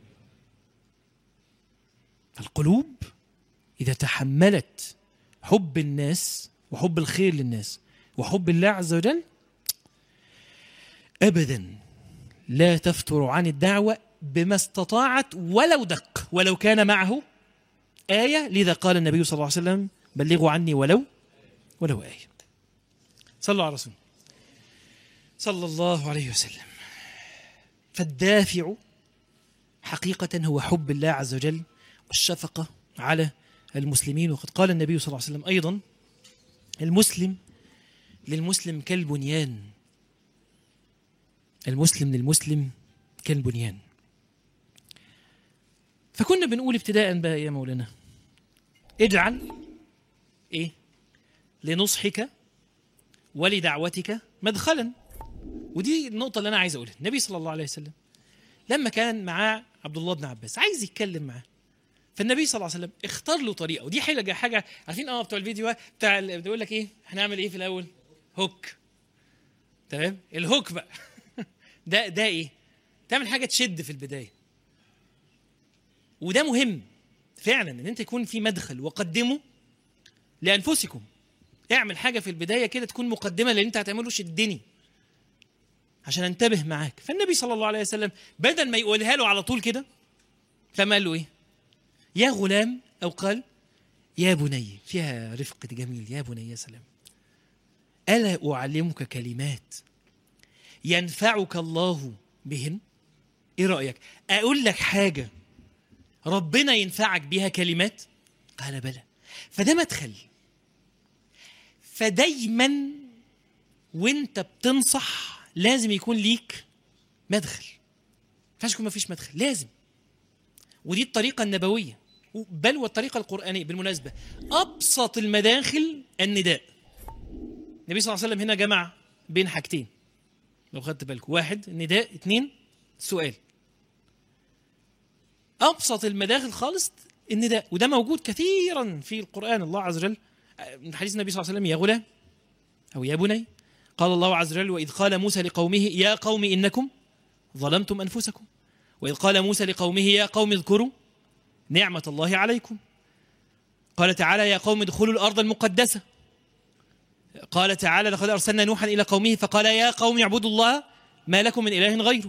القلوب اذا تحملت حب الناس وحب الخير للناس وحب الله عز وجل ابدا لا تفتر عن الدعوه بما استطاعت ولو دق ولو كان معه ايه لذا قال النبي صلى الله عليه وسلم بلغوا عني ولو ولو ايه صلوا على رسول صلى الله عليه وسلم فالدافع حقيقة هو حب الله عز وجل والشفقة على المسلمين وقد قال النبي صلى الله عليه وسلم أيضا المسلم للمسلم كالبنيان المسلم للمسلم كالبنيان فكنا بنقول ابتداء بقى يا مولانا اجعل ايه لنصحك ولدعوتك مدخلا ودي النقطة اللي أنا عايز أقولها النبي صلى الله عليه وسلم لما كان معاه عبد الله بن عباس عايز يتكلم معاه فالنبي صلى الله عليه وسلم اختار له طريقة ودي حاجة حاجة عارفين اه بتوع الفيديو بتاع ال- بيقول لك ايه هنعمل ايه في الأول هوك تمام الهوك بقى ده ده ايه تعمل حاجة تشد في البداية وده مهم فعلا ان انت يكون في مدخل وقدمه لانفسكم اعمل حاجه في البدايه كده تكون مقدمه للي انت هتعمله شدني عشان انتبه معاك فالنبي صلى الله عليه وسلم بدل ما يقولها له على طول كده فما قال له ايه يا غلام او قال يا بني فيها رفق جميل يا بني يا سلام الا اعلمك كلمات ينفعك الله بهن ايه رايك اقول لك حاجه ربنا ينفعك بيها كلمات قال بلى فده مدخل فدايما وانت بتنصح لازم يكون ليك مدخل ما ينفعش يكون ما فيش مدخل لازم ودي الطريقة النبوية بل والطريقة القرآنية بالمناسبة أبسط المداخل النداء النبي صلى الله عليه وسلم هنا جمع بين حاجتين لو خدت بالكم واحد النداء اثنين سؤال ابسط المداخل خالص النداء وده موجود كثيرا في القران الله عز وجل من حديث النبي صلى الله عليه وسلم يا غلام او يا بني قال الله عز وجل واذ قال موسى لقومه يا قوم انكم ظلمتم انفسكم واذ قال موسى لقومه يا قوم اذكروا نعمه الله عليكم قال تعالى يا قوم ادخلوا الارض المقدسه قال تعالى لقد ارسلنا نوحا الى قومه فقال يا قوم اعبدوا الله ما لكم من اله غيره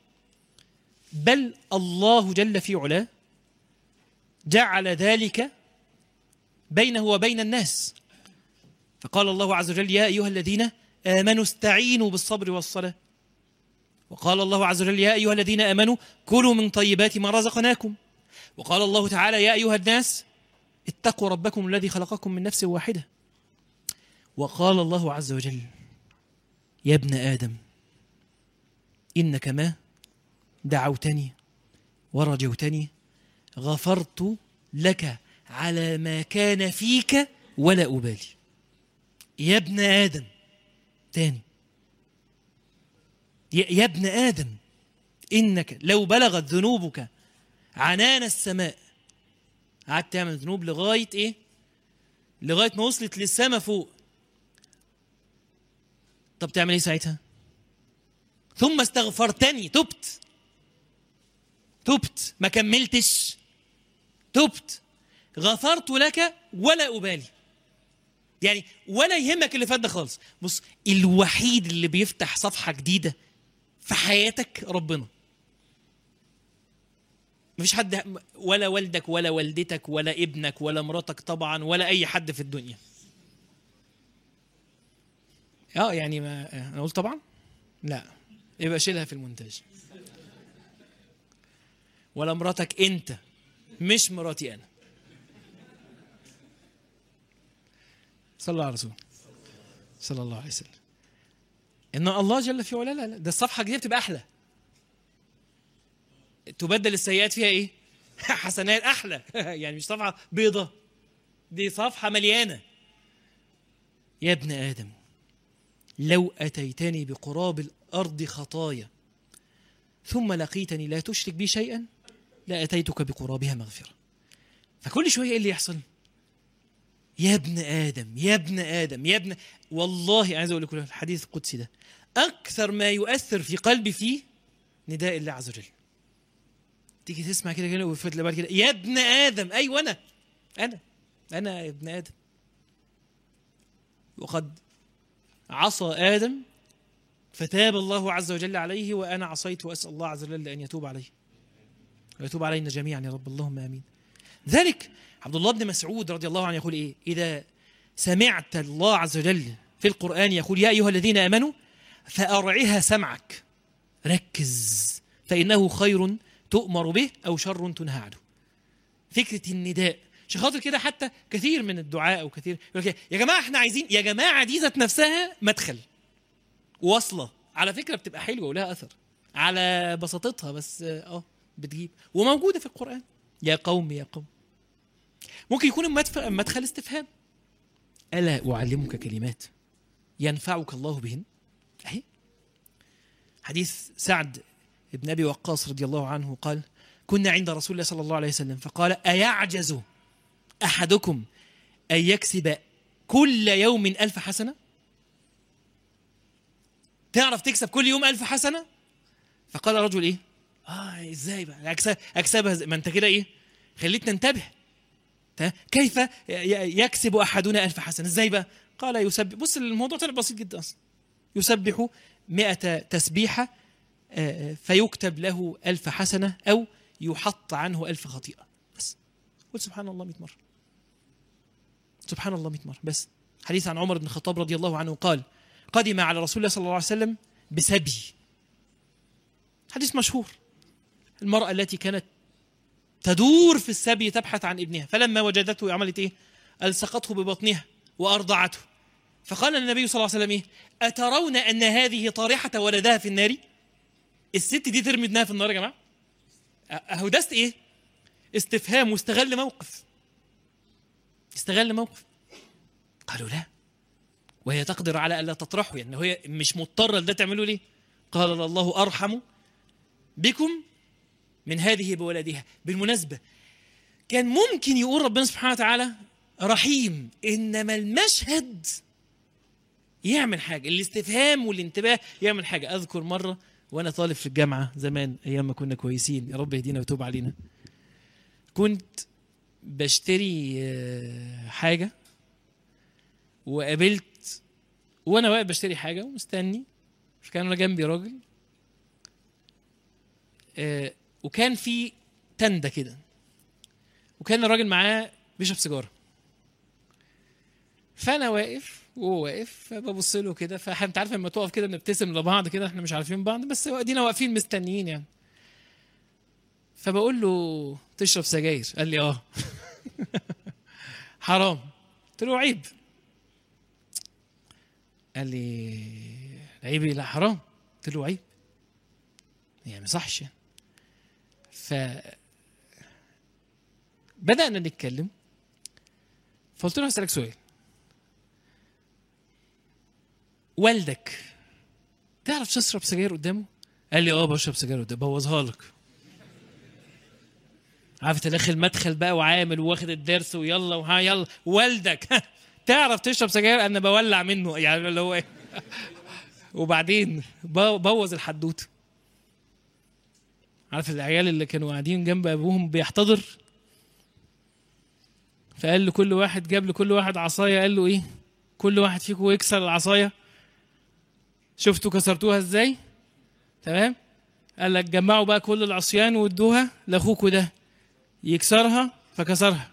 بل الله جل في علاه جعل ذلك بينه وبين الناس فقال الله عز وجل يا ايها الذين امنوا استعينوا بالصبر والصلاه وقال الله عز وجل يا ايها الذين امنوا كلوا من طيبات ما رزقناكم وقال الله تعالى يا ايها الناس اتقوا ربكم الذي خلقكم من نفس واحده وقال الله عز وجل يا ابن ادم انك ما دعوتني ورجوتني غفرت لك على ما كان فيك ولا أبالي يا ابن آدم تاني يا يا ابن آدم إنك لو بلغت ذنوبك عنان السماء قعدت تعمل ذنوب لغاية إيه؟ لغاية ما وصلت للسماء فوق طب تعمل إيه ساعتها؟ ثم استغفرتني تبت تبت ما كملتش تبت غفرت لك ولا أبالي يعني ولا يهمك اللي فات ده خالص بص الوحيد اللي بيفتح صفحة جديدة في حياتك ربنا مفيش حد ولا والدك ولا والدتك ولا ابنك ولا مراتك طبعا ولا اي حد في الدنيا اه يعني ما انا قلت طبعا لا يبقى شيلها في المونتاج ولا مراتك انت مش مراتي انا صلى الله على رسول صلى الله عليه وسلم ان الله جل في علاه لا لا ده الصفحه الجديده بتبقى احلى تبدل السيئات فيها ايه حسنات احلى يعني مش صفحه بيضه دي صفحه مليانه يا ابن ادم لو اتيتني بقراب الارض خطايا ثم لقيتني لا تشرك بي شيئا لاتيتك بقرابها مغفره فكل شويه ايه اللي يحصل يا ابن ادم يا ابن ادم يا ابن والله عايز اقول لكم الحديث القدسي ده اكثر ما يؤثر في قلبي فيه نداء الله عز وجل تيجي تسمع كده كده ويفوت بعد كده يا ابن ادم ايوه انا انا انا يا ابن ادم وقد عصى ادم فتاب الله عز وجل عليه وانا عصيت واسال الله عز وجل ان يتوب عليه ويتوب علينا جميعا يا رب اللهم امين ذلك عبد الله بن مسعود رضي الله عنه يقول ايه اذا سمعت الله عز وجل في القران يقول يا ايها الذين امنوا فارعها سمعك ركز فانه خير تؤمر به او شر تنهى عنه فكره النداء عشان خاطر كده حتى كثير من الدعاء او كثير يقول لك يا جماعه احنا عايزين يا جماعه دي ذات نفسها مدخل واصله على فكره بتبقى حلوه ولها اثر على بساطتها بس اه بتجيب وموجوده في القران يا قوم يا قوم ممكن يكون المدف- مدخل استفهام الا اعلمك كلمات ينفعك الله بهن اهي حديث سعد بن ابي وقاص رضي الله عنه قال كنا عند رسول الله صلى الله عليه وسلم فقال ايعجز احدكم ان يكسب كل يوم الف حسنه تعرف تكسب كل يوم ألف حسنة فقال رجل إيه آه إزاي بقى أكسب أكسبها إزاي؟ ما أنت كده إيه خليتنا ننتبه تا- كيف ي- يكسب أحدنا ألف حسنة إزاي بقى قال يسبح بص الموضوع طلع بسيط جدا أصلا يسبح مئة تسبيحة آه، آه، فيكتب له ألف حسنة أو يحط عنه ألف خطيئة بس قل سبحان الله 100 مرة سبحان الله 100 مرة بس حديث عن عمر بن الخطاب رضي الله عنه قال قدم على رسول الله صلى الله عليه وسلم بسبي حديث مشهور المرأة التي كانت تدور في السبي تبحث عن ابنها فلما وجدته عملت ايه ألصقته ببطنها وأرضعته فقال النبي صلى الله عليه وسلم ايه أترون أن هذه طارحة ولدها في النار الست دي ترمي ابنها في النار يا جماعة أهو ده است- ايه استفهام واستغل موقف استغل موقف قالوا لا وهي تقدر على الا تطرحه يعني هي مش مضطره لده تعمله ليه؟ قال الله ارحم بكم من هذه بولدها بالمناسبه كان ممكن يقول ربنا سبحانه وتعالى رحيم انما المشهد يعمل حاجه الاستفهام والانتباه يعمل حاجه اذكر مره وانا طالب في الجامعه زمان ايام ما كنا كويسين يا رب يهدينا ويتوب علينا كنت بشتري آه، حاجه وقابلت وانا واقف بشتري حاجه ومستني فكان انا جنبي راجل آه وكان في تندة كده وكان الراجل معاه بيشرب سيجاره فانا واقف وهو واقف فببص له كده فانت عارف لما تقف كده بنبتسم لبعض كده احنا مش عارفين بعض بس هو ادينا واقفين مستنيين يعني فبقول له تشرب سجاير قال لي اه حرام قلت له عيب قال لي عيب لا حرام قلت له عيب يعني ما صحش يعني. ف بدأنا نتكلم فقلت له هسألك سؤال والدك تعرف تشرب سجاير قدامه؟ قال لي اه بشرب سجاير قدامه بوظها لك عارف انت داخل مدخل بقى وعامل واخد الدرس ويلا وها يلا والدك تعرف تشرب سجاير انا بولع منه يعني اللي هو ايه وبعدين بو- بوظ الحدوته عارف العيال اللي كانوا قاعدين جنب ابوهم بيحتضر فقال لكل واحد جاب لكل واحد عصايه قال له ايه كل واحد فيكم يكسر العصايه شفتوا كسرتوها ازاي تمام قال لك جمعوا بقى كل العصيان وادوها لاخوكوا ده يكسرها فكسرها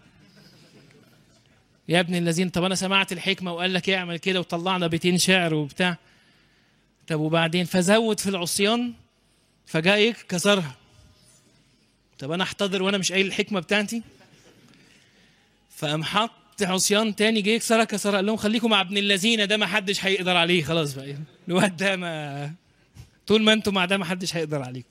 يا ابن الذين طب انا سمعت الحكمه وقال لك اعمل كده وطلعنا بيتين شعر وبتاع طب وبعدين فزود في العصيان فجاء ايه كسرها طب انا احتضر وانا مش قايل الحكمه بتاعتي فقام حط عصيان تاني جه يكسرها كسرها قال لهم خليكم مع ابن الذين ده ما حدش هيقدر عليه خلاص بقى الواد ده ما طول ما انتم مع ده ما حدش هيقدر عليكم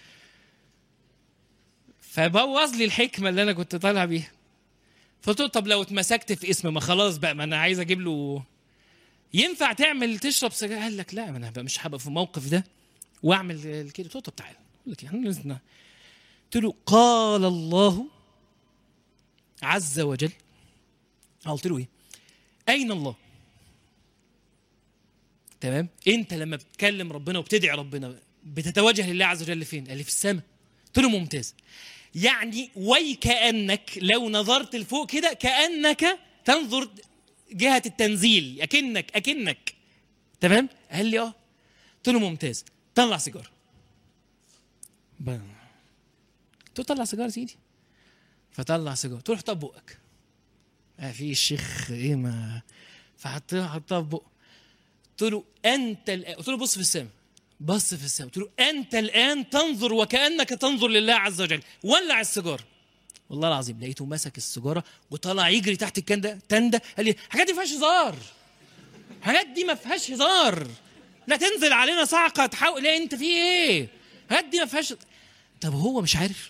فبوظ لي الحكمه اللي انا كنت طالع بيها فقلت له طب لو اتمسكت في اسم ما خلاص بقى ما انا عايز اجيب له ينفع تعمل تشرب سجاير قال لك لا ما انا بقى مش هبقى في الموقف ده واعمل كده قلت له طب تعالى قلت لك يعني لازم قلت له قال الله عز وجل قلت له ايه اين الله تمام انت لما بتكلم ربنا وبتدعي ربنا بتتوجه لله عز وجل فين قال لي في السماء قلت له ممتاز يعني ويكأنك لو نظرت لفوق كده كأنك تنظر جهة التنزيل أكنك أكنك تمام قال لي اه قلت له ممتاز طلع سيجارة ب- قلت له طلع سيجارة سيدي فطلع سيجارة قلت له حطها في بقك ما في الشيخ ايه ما فحطها حطها في بقه قلت له انت الآن قلت له بص في السماء بص في السماء قلت له انت الان تنظر وكانك تنظر لله عز وجل ولع السيجاره والله العظيم لقيته مسك السيجاره وطلع يجري تحت الكنده تنده قال لي الحاجات دي ما فيهاش هزار الحاجات دي ما فيهاش هزار لا تنزل علينا صعقه تحاول لا انت في ايه الحاجات دي ما فيهاش طب هو مش عارف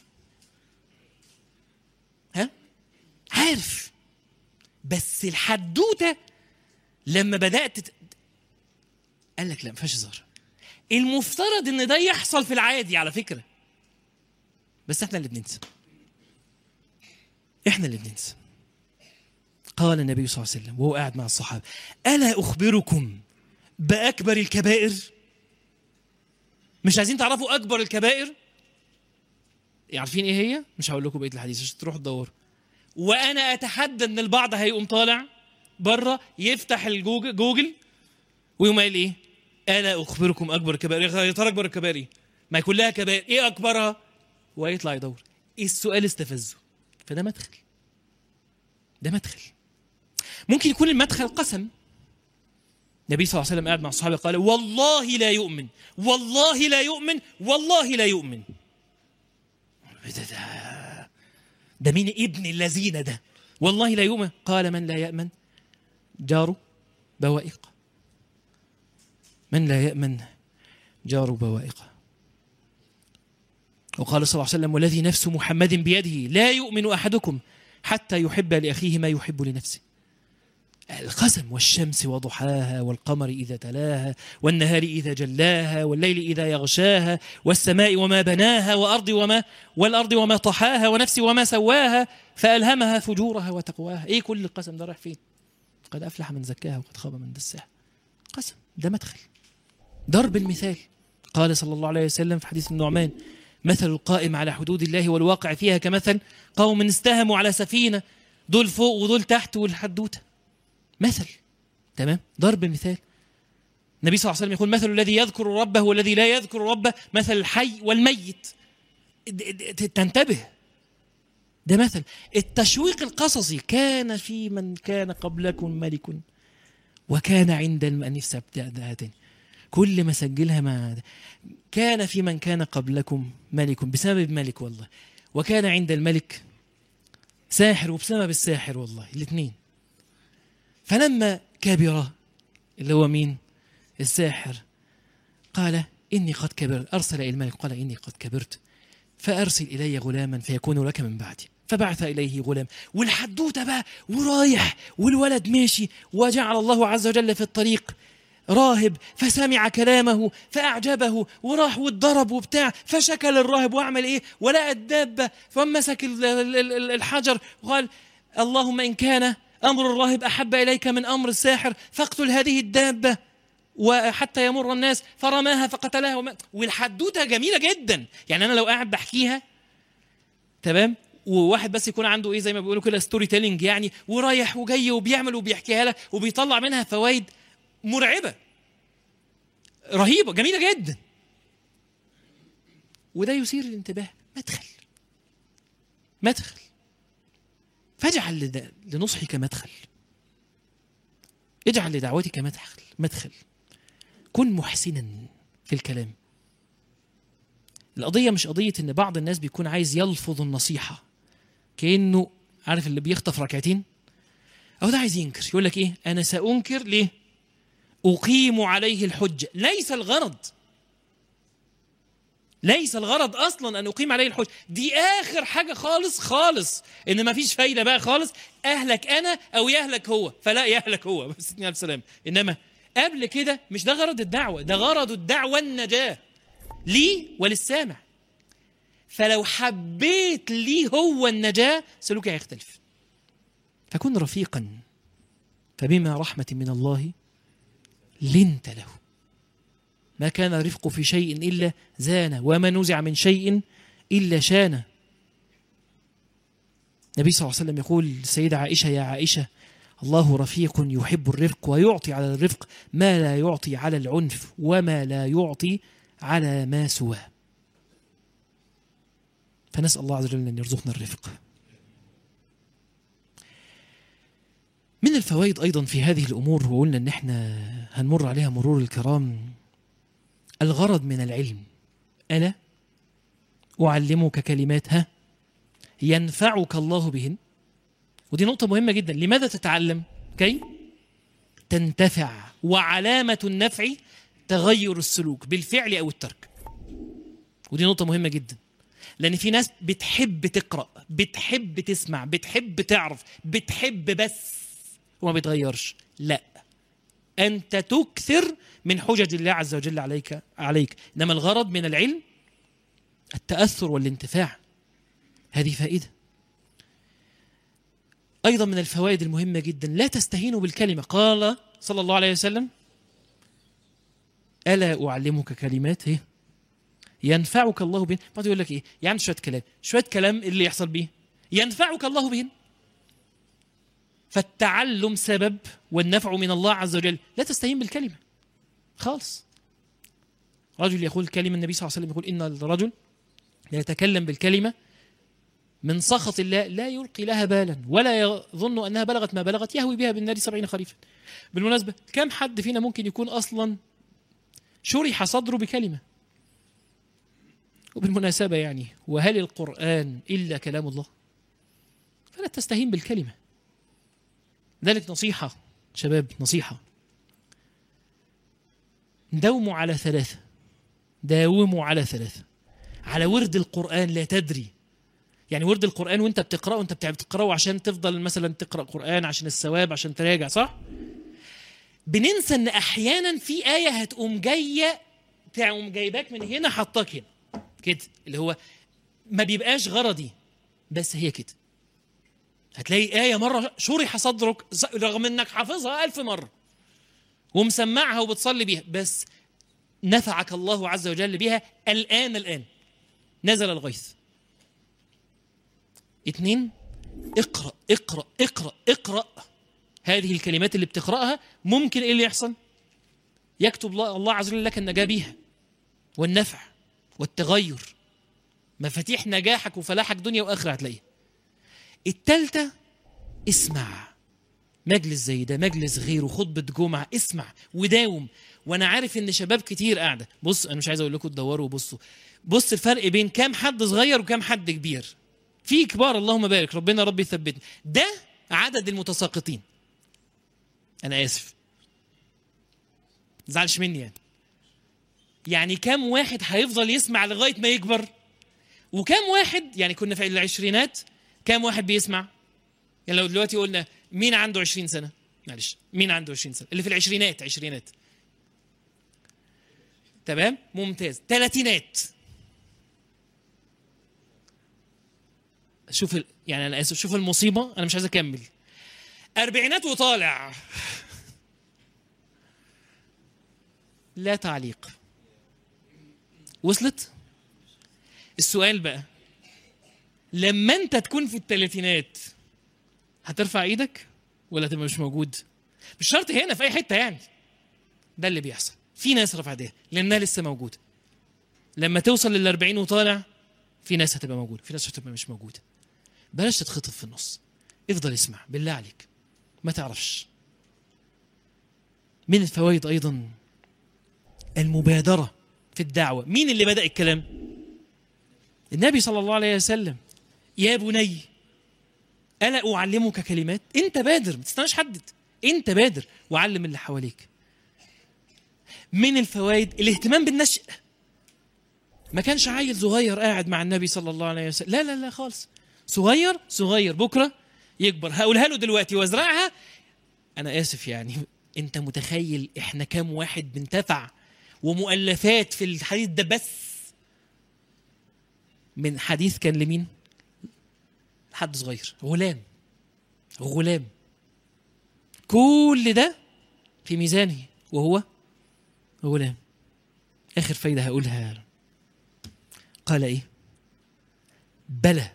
ها عارف بس الحدوته لما بدات ت- قال لك لا ما فيهاش هزار المفترض ان ده يحصل في العادي على فكره بس احنا اللي بننسى احنا اللي بننسى قال النبي صلى الله عليه وسلم وهو قاعد مع الصحابه الا اخبركم باكبر الكبائر مش عايزين تعرفوا اكبر الكبائر عارفين ايه هي مش هقول لكم بقيه الحديث عشان تروحوا تدوروا وانا اتحدى ان البعض هيقوم طالع بره يفتح الجوجل جوجل ويقوم قايل ايه الا اخبركم اكبر الكبائر يا ترى اكبر الكبائر ايه ما هي كلها كبائر ايه اكبرها ويطلع يدور إيه السؤال استفزه فده مدخل ده مدخل ممكن يكون المدخل قسم النبي صلى الله عليه وسلم قاعد مع الصحابه قال والله لا يؤمن والله لا يؤمن والله لا يؤمن ده, ده, ده مين ابن الذين ده والله لا يؤمن قال من لا يأمن جاره بوائقه من لا يأمن جار بوائقه وقال صلى الله عليه وسلم والذي نفس محمد بيده لا يؤمن أحدكم حتى يحب لأخيه ما يحب لنفسه القسم والشمس وضحاها والقمر إذا تلاها والنهار إذا جلاها والليل إذا يغشاها والسماء وما بناها وأرض وما والأرض وما طحاها ونفس وما سواها فألهمها فجورها وتقواها إيه كل القسم ده رايح فين قد أفلح من زكاها وقد خاب من دساها قسم ده مدخل ضرب المثال قال صلى الله عليه وسلم في حديث النعمان مثل القائم على حدود الله والواقع فيها كمثل قوم استهموا على سفينة دول فوق ودول تحت والحدوتة مثل تمام ضرب مثال النبي صلى الله عليه وسلم يقول مثل الذي يذكر ربه والذي لا يذكر ربه مثل الحي والميت د- د- تنتبه ده مثل التشويق القصصي كان في من كان قبلكم ملك وكان عند الم... نفسي ابدا ده تاني كل ما سجلها مع كان في من كان قبلكم ملك بسبب ملك والله وكان عند الملك ساحر وبسبب الساحر والله الاثنين فلما كبر اللي هو مين الساحر قال إني قد كبرت أرسل إلى الملك قال إني قد كبرت فأرسل إلي غلاما فيكون لك من بعدي فبعث إليه غلام والحدوتة بقى ورايح والولد ماشي وجعل الله عز وجل في الطريق راهب فسمع كلامه فأعجبه وراح واتضرب وبتاع فشكل الراهب وأعمل إيه ولقى الدابة فمسك ال- ال- ال- الحجر وقال اللهم إن كان أمر الراهب أحب إليك من أمر الساحر فاقتل هذه الدابة وحتى يمر الناس فرماها فقتلها وما والحدوته جميله جدا يعني انا لو قاعد بحكيها تمام وواحد بس يكون عنده ايه زي ما بيقولوا كده ستوري تيلينج يعني ورايح وجاي وبيعمل وبيحكيها لك وبيطلع منها فوائد مرعبه رهيبه جميله جدا وده يثير الانتباه مدخل مدخل فاجعل لد- لنصحك مدخل اجعل لدعوتك مدخل مدخل كن محسنا في الكلام القضية مش قضية إن بعض الناس بيكون عايز يلفظ النصيحة كأنه عارف اللي بيخطف ركعتين أو ده عايز ينكر يقول لك إيه أنا سأنكر ليه أقيم عليه الحجة ليس الغرض ليس الغرض اصلا ان اقيم عليه الحجه دي اخر حاجه خالص خالص ان ما فيش فايده بقى خالص اهلك انا او يهلك هو فلا يهلك هو بس اتنين الف سلام انما قبل كده مش ده غرض الدعوه ده غرض الدعوه النجاه لي وللسامع فلو حبيت لي هو النجاه سلوكي هيختلف فكن رفيقا فبما رحمه من الله لنت له ما كان رفق في شيء إلا زانه وما نزع من شيء إلا شانه النبي صلى الله عليه وسلم يقول للسيدة عائشة يا عائشة الله رفيق يحب الرفق ويعطي على الرفق ما لا يعطي على العنف وما لا يعطي على ما سواه فنسأل الله عز وجل أن يرزقنا الرفق من الفوائد أيضا في هذه الأمور وقلنا أن احنا هنمر عليها مرور الكرام الغرض من العلم ألا أعلمك كلمات ها ينفعك الله بهن ودي نقطة مهمة جدا لماذا تتعلم كي تنتفع وعلامة النفع تغير السلوك بالفعل أو الترك ودي نقطة مهمة جدا لأن في ناس بتحب تقرأ بتحب تسمع بتحب تعرف بتحب بس وما بيتغيرش لا أنت تكثر من حجج الله عز وجل عليك عليك إنما الغرض من العلم التأثر والانتفاع هذه فائدة أيضا من الفوائد المهمة جدا لا تستهينوا بالكلمة قال صلى الله عليه وسلم ألا أعلمك كلمات إيه؟ ينفعك الله بهن بعض يقول لك إيه يعني شوية كلام شوية كلام إيه اللي يحصل بيه ينفعك الله بهن فالتعلم سبب والنفع من الله عز وجل لا تستهين بالكلمة خالص رجل يقول كلمة النبي صلى الله عليه وسلم يقول إن الرجل يتكلم بالكلمة من سخط الله لا يلقي لها بالا ولا يظن أنها بلغت ما بلغت يهوي بها بالنار سبعين خريفا بالمناسبة كم حد فينا ممكن يكون أصلا شرح صدره بكلمة وبالمناسبة يعني وهل القرآن إلا كلام الله فلا تستهين بالكلمة ذلك نصيحة شباب نصيحة داوموا على ثلاثة داوموا على ثلاثة على ورد القرآن لا تدري يعني ورد القرآن وانت بتقرأه انت بتقرأه عشان تفضل مثلا تقرأ قرآن عشان الثواب عشان تراجع صح؟ بننسى ان احيانا في آية هتقوم جاية تقوم جايباك من هنا حطاك هنا كده اللي هو ما بيبقاش غرضي بس هي كده هتلاقي آية مرة شرح صدرك رغم انك حافظها ألف مرة ومسمعها وبتصلي بيها بس نفعك الله عز وجل بها الآن الآن نزل الغيث اتنين اقرأ اقرأ اقرأ اقرأ هذه الكلمات اللي بتقرأها ممكن ايه اللي يحصل يكتب الله الله عز وجل لك النجاة بيها والنفع والتغير مفاتيح نجاحك وفلاحك دنيا وآخرة هتلاقيها التالتة اسمع مجلس زي ده مجلس غيره خطبة جمعة اسمع وداوم وانا عارف ان شباب كتير قاعدة بص انا مش عايز اقول لكم تدوروا وبصوا بص الفرق بين كام حد صغير وكام حد كبير في كبار اللهم بارك ربنا ربي يثبتنا ده عدد المتساقطين انا اسف زعلش مني يعني يعني كم واحد هيفضل يسمع لغايه ما يكبر وكم واحد يعني كنا في العشرينات كم واحد بيسمع يعني لو دلوقتي قلنا مين عنده 20 سنه معلش مين عنده 20 سنه اللي في العشرينات عشرينات تمام ممتاز ثلاثينات شوف ال... يعني انا اسف شوف المصيبه انا مش عايز اكمل اربعينات وطالع لا تعليق وصلت السؤال بقى لما انت تكون في الثلاثينات هترفع ايدك ولا تبقى مش موجود مش شرط هنا في اي حته يعني ده اللي بيحصل في ناس رفع ايديها لانها لسه موجوده لما توصل لل 40 وطالع في ناس هتبقى موجوده في ناس هتبقى مش موجوده بلاش تتخطف في النص افضل اسمع بالله عليك ما تعرفش من الفوائد ايضا المبادره في الدعوه مين اللي بدا الكلام النبي صلى الله عليه وسلم يا بني الا اعلمك كلمات انت بادر ما تستناش حد انت بادر وعلم اللي حواليك من الفوائد الاهتمام بالنشء ما كانش عيل صغير قاعد مع النبي صلى الله عليه وسلم لا لا لا خالص صغير صغير بكره يكبر هقولها له دلوقتي وازرعها انا اسف يعني انت متخيل احنا كام واحد بنتفع ومؤلفات في الحديث ده بس من حديث كان لمين حد صغير غلام غلام كل ده في ميزانه وهو غلام اخر فايده هقولها قال ايه بلى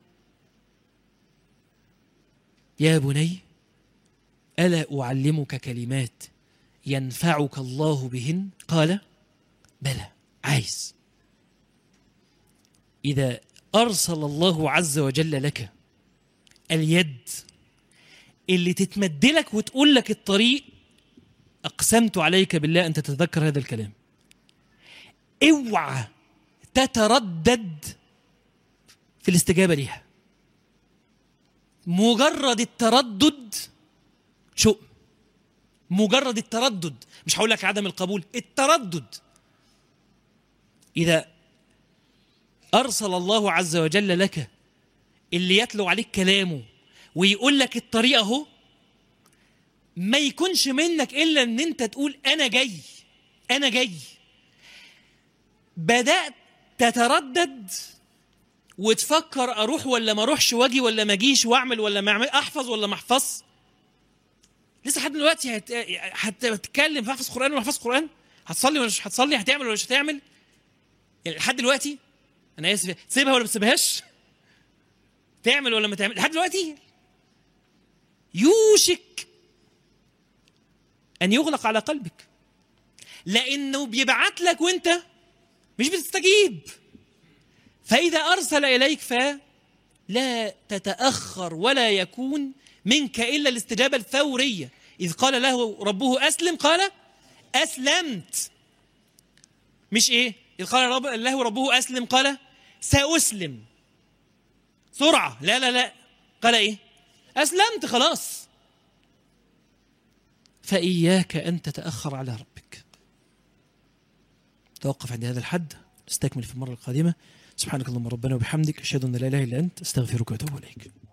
يا بني الا اعلمك كلمات ينفعك الله بهن قال بلى عايز اذا ارسل الله عز وجل لك اليد اللي تتمد لك وتقول لك الطريق اقسمت عليك بالله ان تتذكر هذا الكلام اوعى تتردد في الاستجابه ليها مجرد التردد شؤم مجرد التردد مش هقول لك عدم القبول التردد اذا ارسل الله عز وجل لك اللي يتلو عليك كلامه ويقول لك الطريقه اهو ما يكونش منك الا ان انت تقول انا جاي انا جاي بدات تتردد وتفكر اروح ولا ما اروحش واجي ولا ما اجيش واعمل ولا ما اعمل احفظ ولا ما احفظ لسه لحد دلوقتي هت... هت- هتتكلم هحفظ قران ولا احفظ قران هتصلي ولا مش هتصلي هتعمل ولا مش هتعمل يعني لحد دلوقتي انا اسف تسيبها ولا ما تسيبهاش تعمل ولا ما تعمل لحد دلوقتي يوشك ان يغلق على قلبك لانه بيبعت لك وانت مش بتستجيب فاذا ارسل اليك فلا تتاخر ولا يكون منك الا الاستجابه الفوريه اذ قال له ربه اسلم قال اسلمت مش ايه اذ قال رب له ربه اسلم قال ساسلم سرعه لا لا لا قال ايه اسلمت خلاص فاياك ان تتاخر على ربك توقف عند هذا الحد نستكمل في المره القادمه سبحانك اللهم ربنا وبحمدك اشهد ان لا اله الا انت استغفرك واتوب اليك